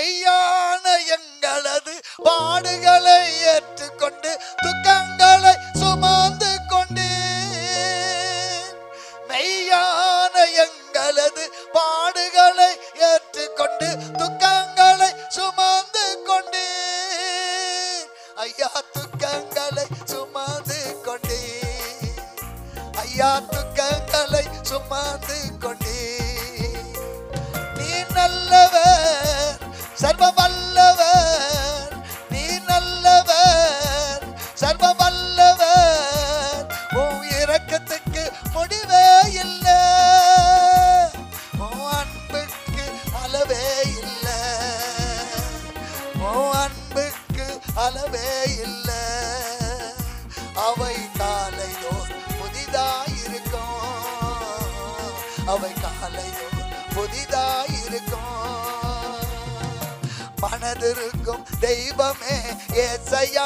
மெய்யான எங்களது பாடுகளை ஏற்றுக்கொண்டு துக்கங்களை சுமந்து கொண்டு மெய்யான எங்களது பாடுகளை ஏற்றுக்கொண்டு துக்கங்களை சுமந்து கொண்டு ஐயா துக்கங்களை சுமந்து கொண்டு ஐயா துக்கங்களை சுமந்து கொண்டு நீ நல்லவர் சர்வ வல்லவர் நீ நல்லவர் சர்வ வல்லவர் உன் இரக்கத்துக்கு முடிவே இல்லை உன் அன்புக்கு அளவே இல்லை உன் அன்புக்கு அளவே இல்லை அவை காலையோர் புதிதாயிருக்கும் அவை காலையோர் புதிதாயிருக்கும் மனதிருக்கும் தெய்வமே ஏசையா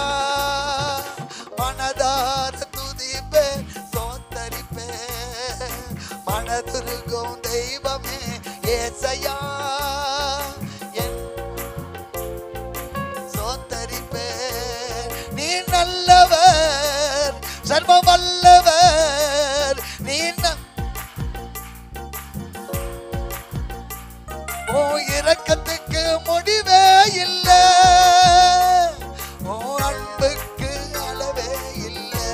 மனதார துதிப்பே சோத்தரிப்பே மனதிருக்கும் தெய்வமே ஏசையா என் சோத்தரிப்பே நீ நல்லவர் சர்வ வல்லவர் நீ ந- ஓ இரக்கத்துக்கு முடிவே இல்லை ஓ அன்புக்கு அளவே இல்லை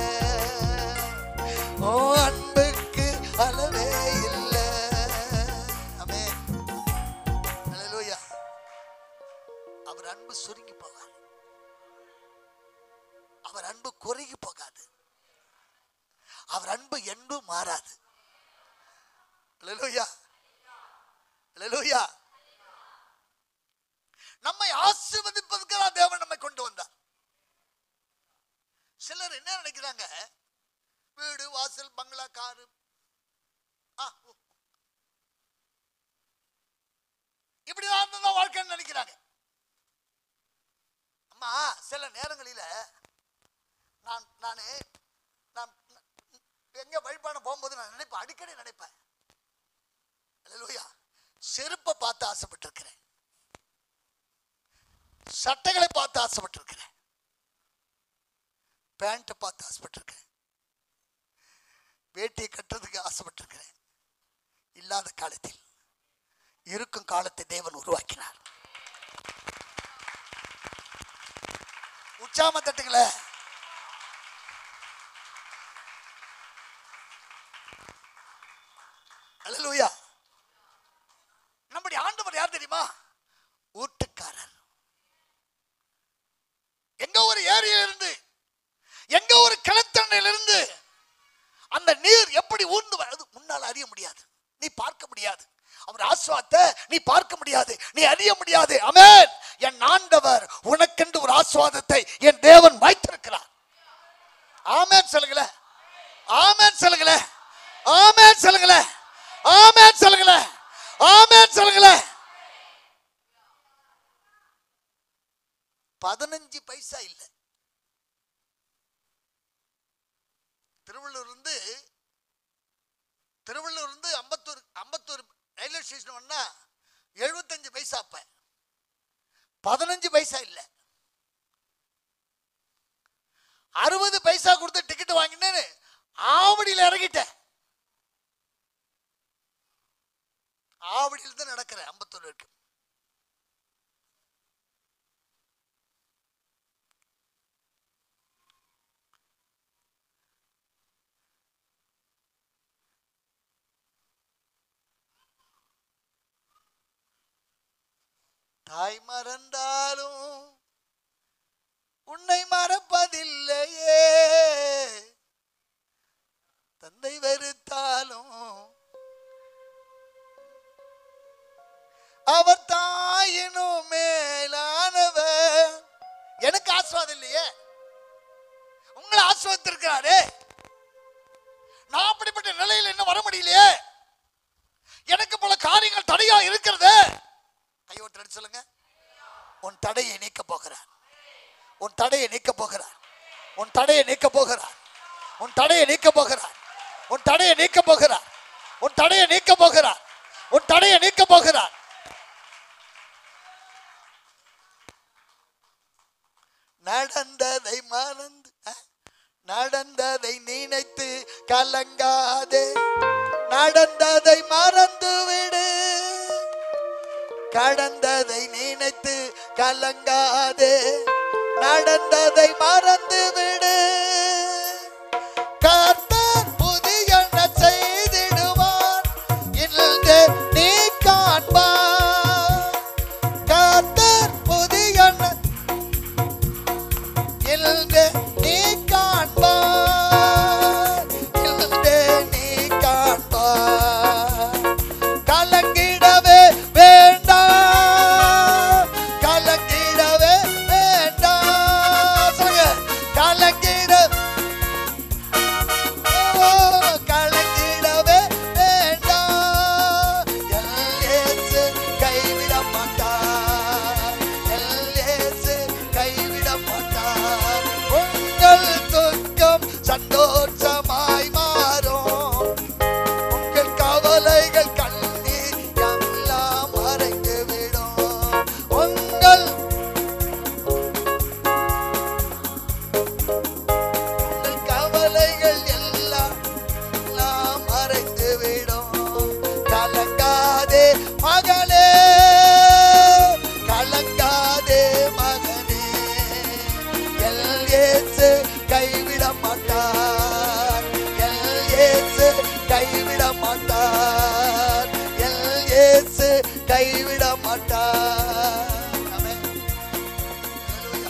ஓ அன்புக்கு அளவே இல்லை ஆமென் ஹalleluya அவர் அன்பு சுருங்கி போகாது அவர் அன்பு குறுகி போகாது அவர் அன்பு என்றும் மாறாது ஹalleluya ஹalleluya நம்மை ஆசீர்வதிப்பதற்கு தான் தேவன் நம்மை கொண்டு வந்தார் சிலர் என்ன நினைக்கிறாங்க வீடு வாசல் பங்களா காரு ஆ, ஓ. இப்படிதான் இருந்ததா வாழ்க்கைன்னு நினைக்கிறாங்க அம்மா சில நேரங்களில நான் நானு நான் எங்க வழிபாட போகும்போது நான் நினைப்பேன் அடிக்கடி நினைப்பேன் அல்லேலூயா செருப்பை பார்த்து ஆசைப்பட்டிருக்கிறேன் சட்டைகளை பார்த்து ஆசைப்பட்டிருக்கிறேன் பேண்ட்டை பார்த்து ஆசைப்பட்டிருக்கிறேன் வேட்டியை கட்டுறதுக்கு ஆசைப்பட்டிருக்கிறேன் இல்லாத காலத்தில் இருக்கும் காலத்தை தேவன் உருவாக்கினார் உச்சாம தட்டுங்களே அல்லேலூயா நம்முடைய ஆண்டவர் யார் தெரியுமா ஊட்டுக்காரர் எங்க ஒரு ஏரியில இருந்து எங்க ஒரு கிணத்தண்ணில இருந்து அந்த நீர் எப்படி ஊர்ந்து வருது முன்னால் அறிய முடியாது நீ பார்க்க முடியாது அவர் ஆஸ்வாத்தை நீ பார்க்க முடியாது நீ அறிய முடியாது அமேன் என் ஆண்டவர் உனக்கென்று ஒரு ஆஸ்வாதத்தை என் தேவன் வைத்திருக்கிறார் ஆமேன் சொல்லுங்களே ஆமேன் சொல்லுங்களே ஆமேன் சொல்லுங்களே ஆமேன் சொல்லுங்களே ஆமேன் சொல்லுங்களே பதினஞ்சு பைசா இல்லை திருவள்ளூர் இருந்து திருவள்ளூர் இருந்து அம்பத்தூர் அம்பத்தூர் ரயில்வே ஸ்டேஷன் வந்தா எழுபத்தஞ்சு பைசா அப்ப பதினஞ்சு பைசா இல்ல அறுபது பைசா கொடுத்து டிக்கெட் வாங்கினேன்னு ஆவடியில் இறங்கிட்டேன் ஆவடியில் தான் நடக்கிறேன் அம்பத்தூர் வரைக்கும் தாய் மறந்தாலும் உன்னை மறப்பதில்லையே தந்தை வெறுத்தாலும் அவர் தாயினும் மேலானவர் எனக்கு ஆஸ்வாதம் இல்லையே உங்களை ஆஸ்வாதித்திருக்கிறாரே நான் அப்படிப்பட்ட நிலையில் இன்னும் வர முடியலையே எனக்கு பல காரியங்கள் தடையா இருக்கிறது கையோட்டு சொல்லுங்க உன் தடையை நீக்க போகிறார் உன் தடையை நீக்க போகிறார் உன் தடையை நீக்க போகிறார் உன் தடையை நீக்க போகிறார் உன் தடையை நீக்க போகிறார் உன் தடையை நீக்க போகிறார் உன் தடையை நீக்க போகிறார் நடந்ததை மறந்து அஹ், நடந்ததை நினைத்து கலங்காதே நடந்ததை மறந்து விடு கடந்ததை நினைத்து கலங்காதே நடந்ததை மறந்து விடு கர்த்தர் புதியன செய்திடுவார் இன்று நீ காண்பார் கர்த்தர் புதியன இன்று நீ காண்பார் இன்று நீ காண்பார் கலங்கிடவே வேண்டாம் கலங்கிடவே வேண்டாம் சொல்லுங்க கலங்கிட ஓ, கலங்கிடவே வேண்டாம் எல் இயேசு கைவிட மாட்டார் எல் இயேசு கைவிட மாட்டார் உங்கள் துக்கம் சந்தோஷமாய் மாறும் உங்கள் கவலைகள் கண்ணீர் எல்லாம் மறைந்து விடும் உங்கள் உங்கள் கவலைகள் எல்லாம் எல்லாம் மறைந்து விடும் கலங்காதே மகளே கலங்காதே மகனே எல் இயேசு கைவிட மாட்டார் எல் இயேசு கைவிட மாட்டார் எல் இயேசு கைவிட மாட்டார் ஆமென். ஹalleluya.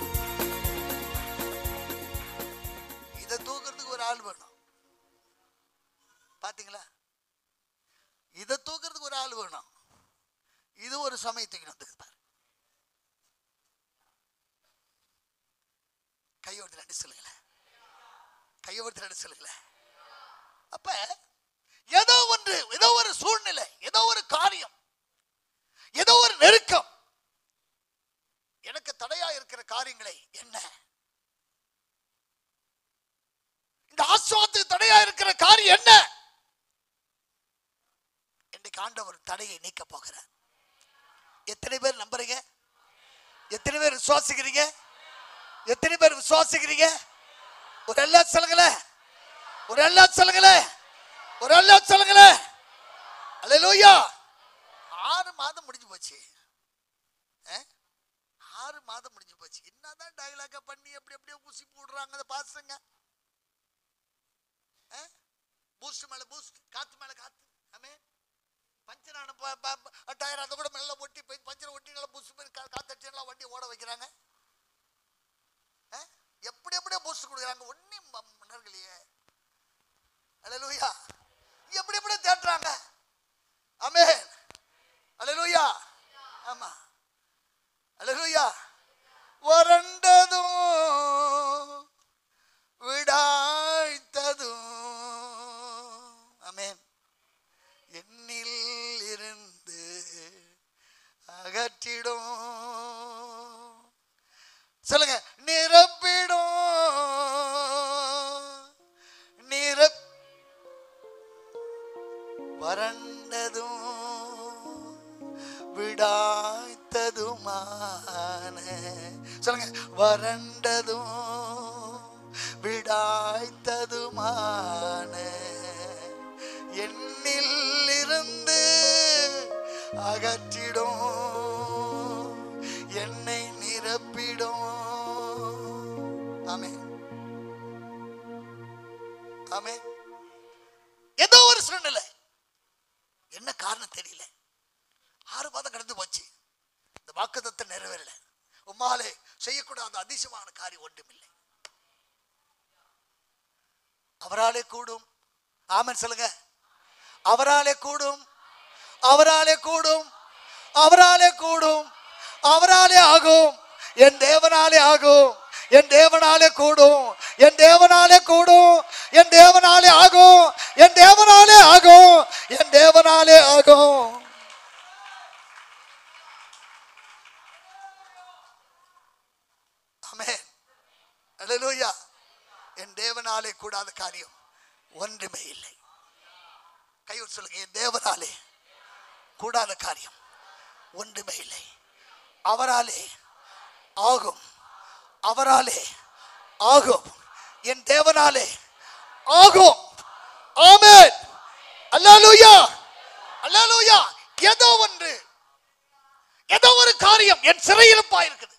இதை தூக்குறதுக்கு ஒரு ஆள் வேணும் பாத்தீங்களா இதை தூக்குறதுக்கு ஒரு ஆள் வேணும் இது ஒரு சமயத்துக்கு வந்து பாரு கையோடு ரெண்டு சொல்லுங்களேன் கையோடு ரெண்டு சொல்லுங்களேன் அப்ப ஏதோ ஒன்று ஏதோ ஒரு சூழ்நிலை ஏதோ ஒரு காரியம் ஏதோ ஒரு நெருக்கம் எனக்கு தடையா இருக்கிற காரியங்களை என்ன இந்த ஆசுவாத்துக்கு தடையா இருக்கிற காரியம் என்ன இன்னைக்கு ஆண்டவர் தடையை நீக்க போகிறார் எத்தனை பேர் நம்புறீங்க எத்தனை பேர் விசுவாசிக்கிறீங்க எத்தனை பேர் விசுவாசிக்கிறீங்க ஒரு எல்லாம் சொல்லுங்களேன் ஒரு எல்லாம் சொல்லுங்களேன் ஒரு எல்லாம் சொல்லுங்களேன் அல்லேலூயா ஆறு மாதம் முடிஞ்சு போச்சு ஆ? ஆறு மாதம் முடிஞ்சு போச்சு என்னதான் டயலாக பண்ணி அப்படி அப்படியே ஊசி போடுறாங்க அந்த பாசங்க பூஸ்ட் மேல பூஸ்ட் காத்து மேல காத்து ஆமே பஞ்சரான டயர் அதை கூட மெல்ல ஒட்டி போய் பஞ்சர் ஒட்டி நல்லா பூஸ்ட் போய் காத்தடிச்சு எல்லாம் வண்டி ஓட வைக்கிறாங்க ஆ? எப்படி எப்படியோ பூஸ்ட் கொடுக்குறாங்க ஒன்னும் மன்னர்களையே அலலூயா எப்படி எப்படியோ தேட்டுறாங்க ஆமே அலலூயா ஆமா அலலூயா வறண்டதும் விடாய்த்ததும் ஆமென் என்னில் இருந்து அகற்றிடும் சொல்லுங்க நிரப்பிடும் நிரப் வறண்டதும் விடாய்த்ததுமான சொல்லுங்க வறண்டதும் விடாய்த்ததுமான என்னில் இருந்து அகற்றிடும் என்னை நிரப்பிடும் ஆமே ஆமே ஏதோ ஒரு சூழ்நிலை என்ன காரணம் தெரியல ஆறு மாதம் கடந்து போச்சு இந்த வாக்குத்தத்தை நிறைவேறல உம்மாலே செய்யக்கூடாத அதிசயமான காரியம் ஒன்றுமில்லை அவராலே கூடும் ஆமென் சொல்லுங்க அவராலே கூடும் அவராலே கூடும் அவராலே கூடும் அவராலே ஆகும் என் தேவனாலே ஆகும் என் தேவனாலே கூடும் என் தேவனாலே கூடும் என் தேவனாலே ஆகும் என் தேவனாலே ஆகும் என் தேவனாலே ஆகும் ஆமென் அல்லேலூயா என் தேவனாலே கூடாத காரியம் ஒன்றுமே இல்லை கையூர் சொல்லுங்க என் தேவனாலே கூடாத காரியம் ஒன்றுமே இல்லை அவராலே ஆகும் அவராலே ஆகும் என் தேவனாலே ஆகும் ஆமென் அல்லேலூயா அல்லேலூயா ஏதோ ஒன்று ஏதோ ஒரு காரியம் என் சிறையிருப்பா இருக்குது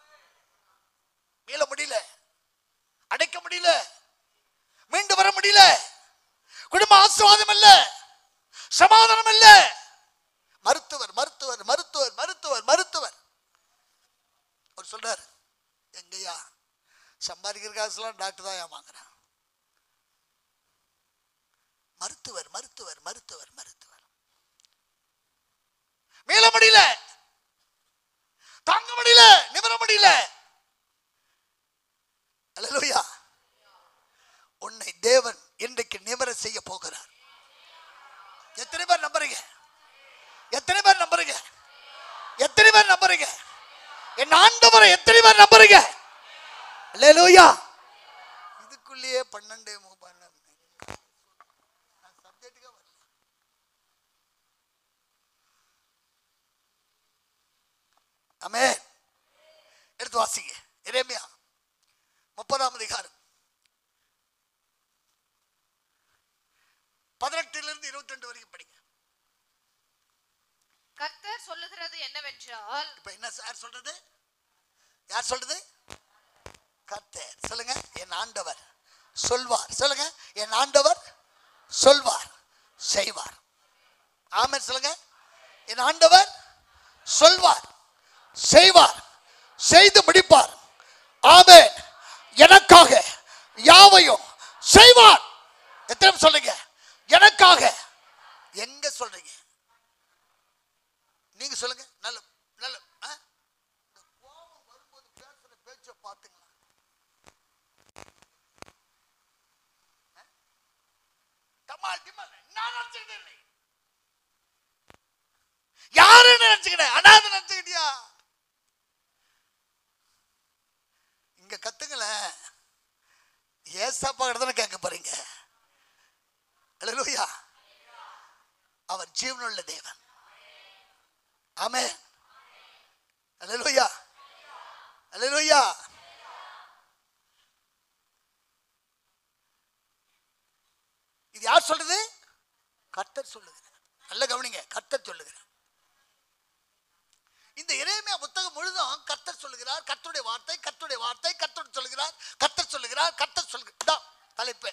மீள முடியல அடைக்க முடியல மீண்டு வர முடியல குடும்ப ஆசீர்வாதம் இல்ல சமாதானம் இல்ல மருத்துவர் மருத்துவர் மருத்துவர் மருத்துவர் மருத்துவர் அவர் சொல்றாரு எங்கய்யா சம்பாதிக்கிற காசுலாம் டாக்டர் தான் ஏமாங்குறான் மருத்துவர் மருத்துவர் மருத்துவர் மருத்துவர் மீள முடியல தாங்க முடியல நிமிர முடியல அல்லேலூயா உன்னை தேவன் இன்றைக்கு நிமிர செய்ய போகிறார் எத்தனை பேர் நம்புறீங்க எத்தனை பேர் நம்புறீங்க எத்தனை பேர் நம்புறீங்க என் ஆண்டவரை எத்தனை பேர் நம்புறீங்க அல்லேலூயா இதுக்குள்ளேயே பன்னெண்டு மு- பன்னெண்டு. நான் subject-க்கே வரல. ஆமென் எடுத்து வாசிங்க எரேமியா முப்பதாம் அதிகாரம் பதினெட்டுல இருந்து இருபத்தி ரெண்டு வரைக்கும் படிங்க கர்த்தர் சொல்லுகிறது என்னவென்றால் இப்ப என்ன சார் சொல்றது யார் சொல்றது கர்த்தர் சொல்லுங்க என் ஆண்டவர் சொல்வார் சொல்லுங்க என் ஆண்டவர் சொல்வார் செய்வார் ஆமென் சொல்லுங்க என் ஆண்டவர் சொல்வார் செய்வார் செய்து முடிப்பார் ஆமென் எனக்காக யாவையும் செய்வார் எத்தனை பேர் சொல்றீங்க எனக்காக எங்க சொல்றீங்க நீங்க சொல்லுங்க நல்ல நல்ல ஆ? இந்த கோபம் வரும்போது பேசுற பேச்ச பாத்துங்களா டமால் டிமால் நான் நினைச்சுக்கிட்டே இல்லை யாருன்னு நினைச்சுக்கிட்டேன் அனாதை நினைச்சுக்கிட்டியா இங்க கத்துங்களேன் ஏசாப்பா கிட்ட கேட்க போறீங்க அல்லேலூயா அவர் ஜீவனுள்ள தேவன் ஆமே அல்லேலூயா அல்லேலூயா இது யார் சொல்றது கர்த்தர் சொல்லுகிறார் நல்ல கவனிங்க கர்த்தர் சொல்லுகிறார் இந்த இறைமையா புத்தகம் முழுதும் கர்த்தர் சொல்லுகிறார் கர்த்தருடைய வார்த்தை கர்த்தருடைய வார்த்தை கர்த்தர் சொல்லுகிறார் கர்த்தர் சொல்லுகிறார் கர்த்தர் சொல்லுகிறார் இதான் தலைப்பு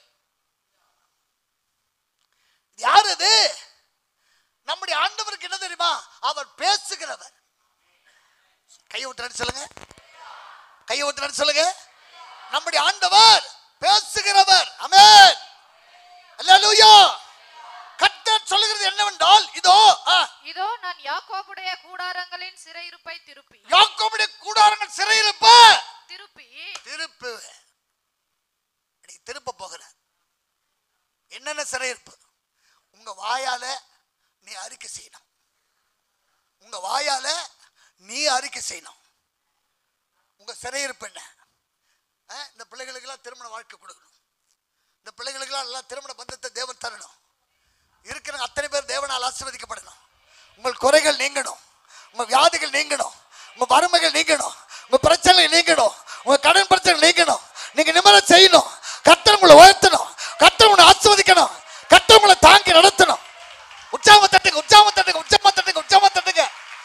இது யார் அது நம்முடைய ஆண்டவருக்கு என்ன தெரியுமா அவர் பேசுகிறவர் கையை விட்டு சொல்லுங்க கையை விட்டு சொல்லுங்க நம்முடைய ஆண்டவர் பேசுகிறவர் ஆமென் அல்லேலூயா கர்த்தர் சொல்லுகிறது என்னவென்றால் இதோ ஆ, இதோ நான் யாக்கோபுடைய கூடாரங்களின் சிறையிருப்பை திருப்பி யாக்கோபுடைய கூடாரங்கள் சிறையில் இப்ப திருப்பி திருப்பு நீ திருப்ப போகிற என்னென்ன சிறையிருப்பு உங்க வாயால நீ அறிக்கை செய்யணும் உங்க வாயால நீ அறிக்கை செய்யணும் உங்க சிறையிருப்பு என்ன ஆ, இந்த பிள்ளைகளுக்கெல்லாம் திருமண வாழ்க்கை கொடுக்கணும் இந்த பிள்ளைகளுக்கெல்லாம் நல்லா திருமண பந்தத்தை தேவன் தரணும் இருக்கிற அத்தனை பேர் தேவனால் ஆசீர்வதிக்கப்படணும் உங்கள் குறைகள் நீங்கணும் உங்க வியாதிகள் நீங்கணும் உங்க வறுமைகள் நீங்கணும் உங்க பிரச்சனைகள் நீங்கணும் உங்க கடன் பிரச்சனை நீங்கணும் நீங்க நிம்மதி செய்யணும் கர்த்தர் உங்களை உயர்த்தணும் கர்த்தர் உங்களை ஆசீர்வதிக்கணும் கர்த்தர் உங்களை தாங்கி நடத்தணும் உற்சாகமா தட்டுங்க உற்சாகமா தட்டுங்க உற்சாகமா தட்டுங்க உற்சாகமா தட்டுங்க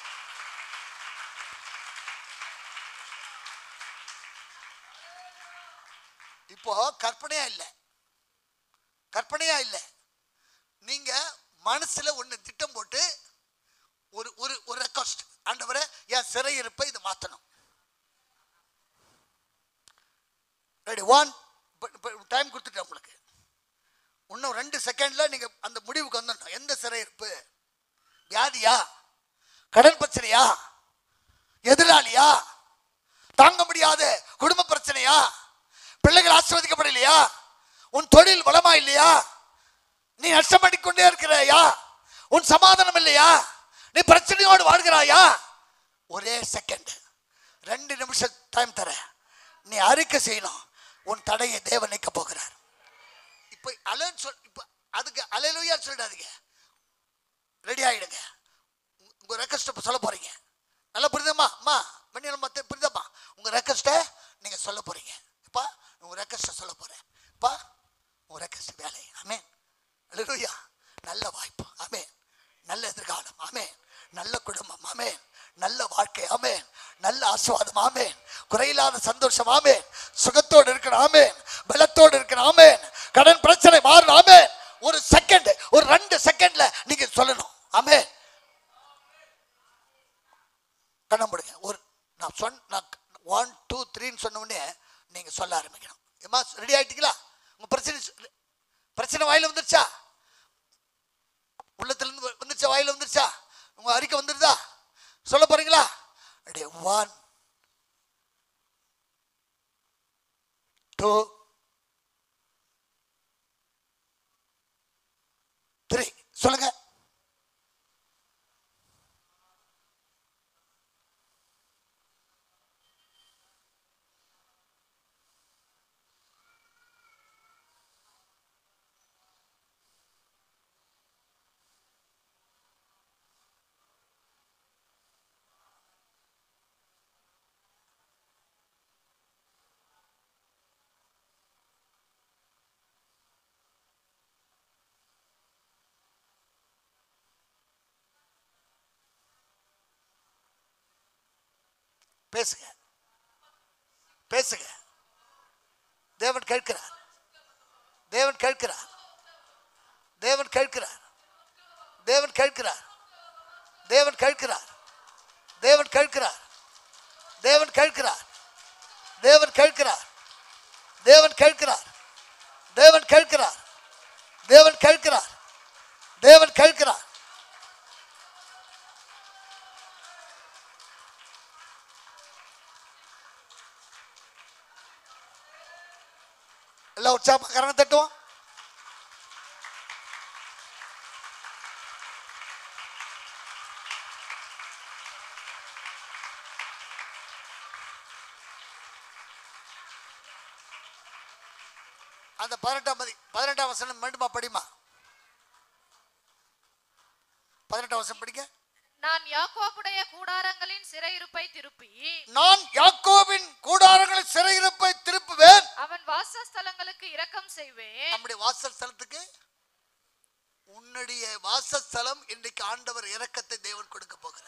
இப்போ கற்பனையா இல்லை கற்பனையா இல்லை நீங்க மனசுல ஒண்ணு திட்டம் போட்டு ஒரு ஒரு ஒரு ரெக்வஸ்ட் ஆண்டவரே என் சிறையிருப்பை இதை மாத்தணும் ரெடி ஒன் டைம் கொடுத்துட்டேன் உங்களுக்கு இன்னும் ரெண்டு செகண்ட்ல நீங்க அந்த முடிவுக்கு வந்துடணும் எந்த சிறையிருப்பு வியாதியா கடன் பிரச்சனையா எதிராளியா தாங்க முடியாத குடும்ப பிரச்சனையா பிள்ளைகள் ஆசிர்வதிக்கப்படலையா உன் தொழில் வளமா இல்லையா நீ நஷ்டப்பட்டு கொண்டே இருக்கிறாயா உன் சமாதானம் இல்லையா நீ பிரச்சனையோடு வாழ்கிறாயா ஒரே செகண்ட் ரெண்டு நிமிஷம் டைம் தர நீ அறிக்கை செய்யணும் உன் தடையை தேவன் நீக்க போகிறார் இப்போ அலன் சொல் இப்போ அதுக்கு அலையிலுயா சொல்லிடாதீங்க ரெடி ஆயிடுங்க உங்க- உங்க ரெக்வஸ்ட் இப்போ சொல்ல போறீங்க நல்லா புரியுதம்மா அம்மா மணி மத்த புரியுதம்மா உங்க ரெக்வஸ்ட்டை நீங்க சொல்ல போறீங்க அப்பா உங்க ரெக்கஸ்ட சொல்ல போறேன் அப்பா உங்க ரெக்கஸ்ட் வேலை ஆமே அல்லேலூயா நல்ல வாய்ப்பு ஆமே நல்ல எதிர்காலம் ஆமே நல்ல குடும்பம் ஆமே நல்ல வாழ்க்கை ஆமே நல்ல ஆசுவாதம் ஆமே குறையில்லாத சந்தோஷம் ஆமே சுகத்தோடு இருக்கிற ஆமே பலத்தோடு இருக்கிற ஆமே கடன் பிரச்சனை மாறணும் ஆமே ஒரு செகண்ட் ஒரு ரெண்டு செகண்ட்ல நீங்க சொல்லணும் ஆமே கண்ண முடிங்க ஒரு நான் சொன்ன நான் ஒன் டூ த்ரீன்னு சொன்ன உடனே நீங்க சொல்ல ஆரம்பிக்கணும் ஏமா ரெடி ஆயிட்டீங்களா உங்க பிரச்சனை சொ- பிரச்சனை வாயில வந்துருச்சா உள்ளத்துல இருந்து வ- வந்துருச்சா வாயில வந்துருச்சா உங்க அறிக்கை வந்துருதா சொல்ல போறீங்களா அப்படியே ஒன் டூ த்ரீ சொல்லுங்க பேசுங்க பேசுங்க தேவன் கேட்கிறார் தேவன் கேட்கிறார் தேவன் கேட்கிறார் தேவன் கேட்கிறார் தேவன் கேட்கிறார் தேவன் கேட்கிறார் தேவன் கேட்கிறார் தேவன் கேட்கிறார் தேவன் கேட்கிறார் தேவன் கேட்கிறார் தேவன் கேட்கிறார் தேவன் கேட்கிறார் எல்லாம் உற்சாகமா கரணம் தட்டுவோம் அந்த பதினெட்டாம் மதி பதினெட்டாம் வசனம் மீண்டுமா படிமா பதினெட்டாம் வசனம் படிக்க நான் யாக்கோபுடைய கூடாரங்களின் சிறையிருப்பை திருப்பி நான் யாக்கோபின் கூடாரங்களில் சிறையிருப்பை திருப்புவேன் அவன் வாசஸ்தலங்களுக்கு இரக்கம் செய்வேன் நம்முடைய வாசல் ஸ்தலத்துக்கு உன்னுடைய வாசஸ்தலம் இன்றைக்கு ஆண்டவர் இரக்கத்தை தேவன் கொடுக்க போகிறார்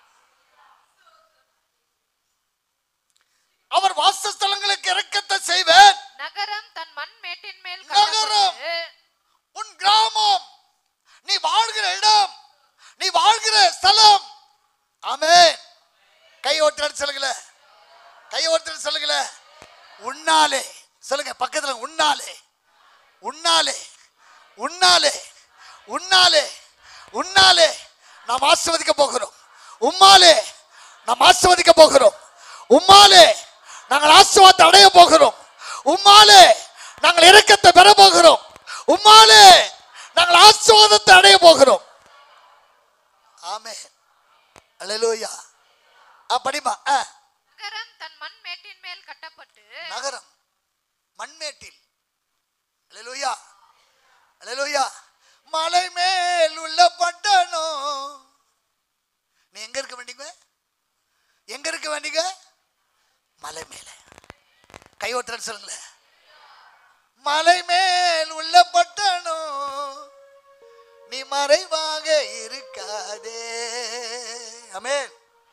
அவர் வாசஸ்தலங்களுக்கு இரக்கத்தை செய்வேன் நகரம் தன் மண் மேட்டின் மேல் நகரம். கட்டப்பட்டு உன் கிராமம் நீ வாழ்கிற இடம் நீ வாழ்கிற ஸ்தலம் ஆமே கை ஒருத்தர் சொல்லுங்கள கை ஒருத்தர் சொல்லுங்கள உன்னாலே சொல்லுங்க பக்கத்துல உன்னாலே உன்னாலே உன்னாலே உன்னாலே உன்னாலே நாம் ஆசிர்வதிக்க போகிறோம் உம்மாலே நாம் ஆசிர்வதிக்க போகிறோம் உம்மாலே நாங்கள் ஆசிர்வாதத்தை அடைய போகிறோம் உம்மாலே நாங்கள் இரக்கத்தை பெற போகிறோம் உம்மாலே நாங்கள் ஆசிர்வாதத்தை அடைய போகிறோம் ஆமே அல்லேலூயா ஆ படிமா ஆ நகரம் தன் மண் மேட்டின் மேல் கட்டப்பட்டு நகரம் மண்மேட்டில் அல்லேலூயா அல்லேலூயா மலை மேல் உள்ள பட்டணம் நீ எங்க இருக்க வேண்டிங்க எங்க இருக்க வேண்டிங்க மலை மேல கை ஒட்டுறன்னு சொல்லுங்களேன் மலை மேல் உள்ள பட்டணம் நீ மறைவாக இருக்காதே அமேன்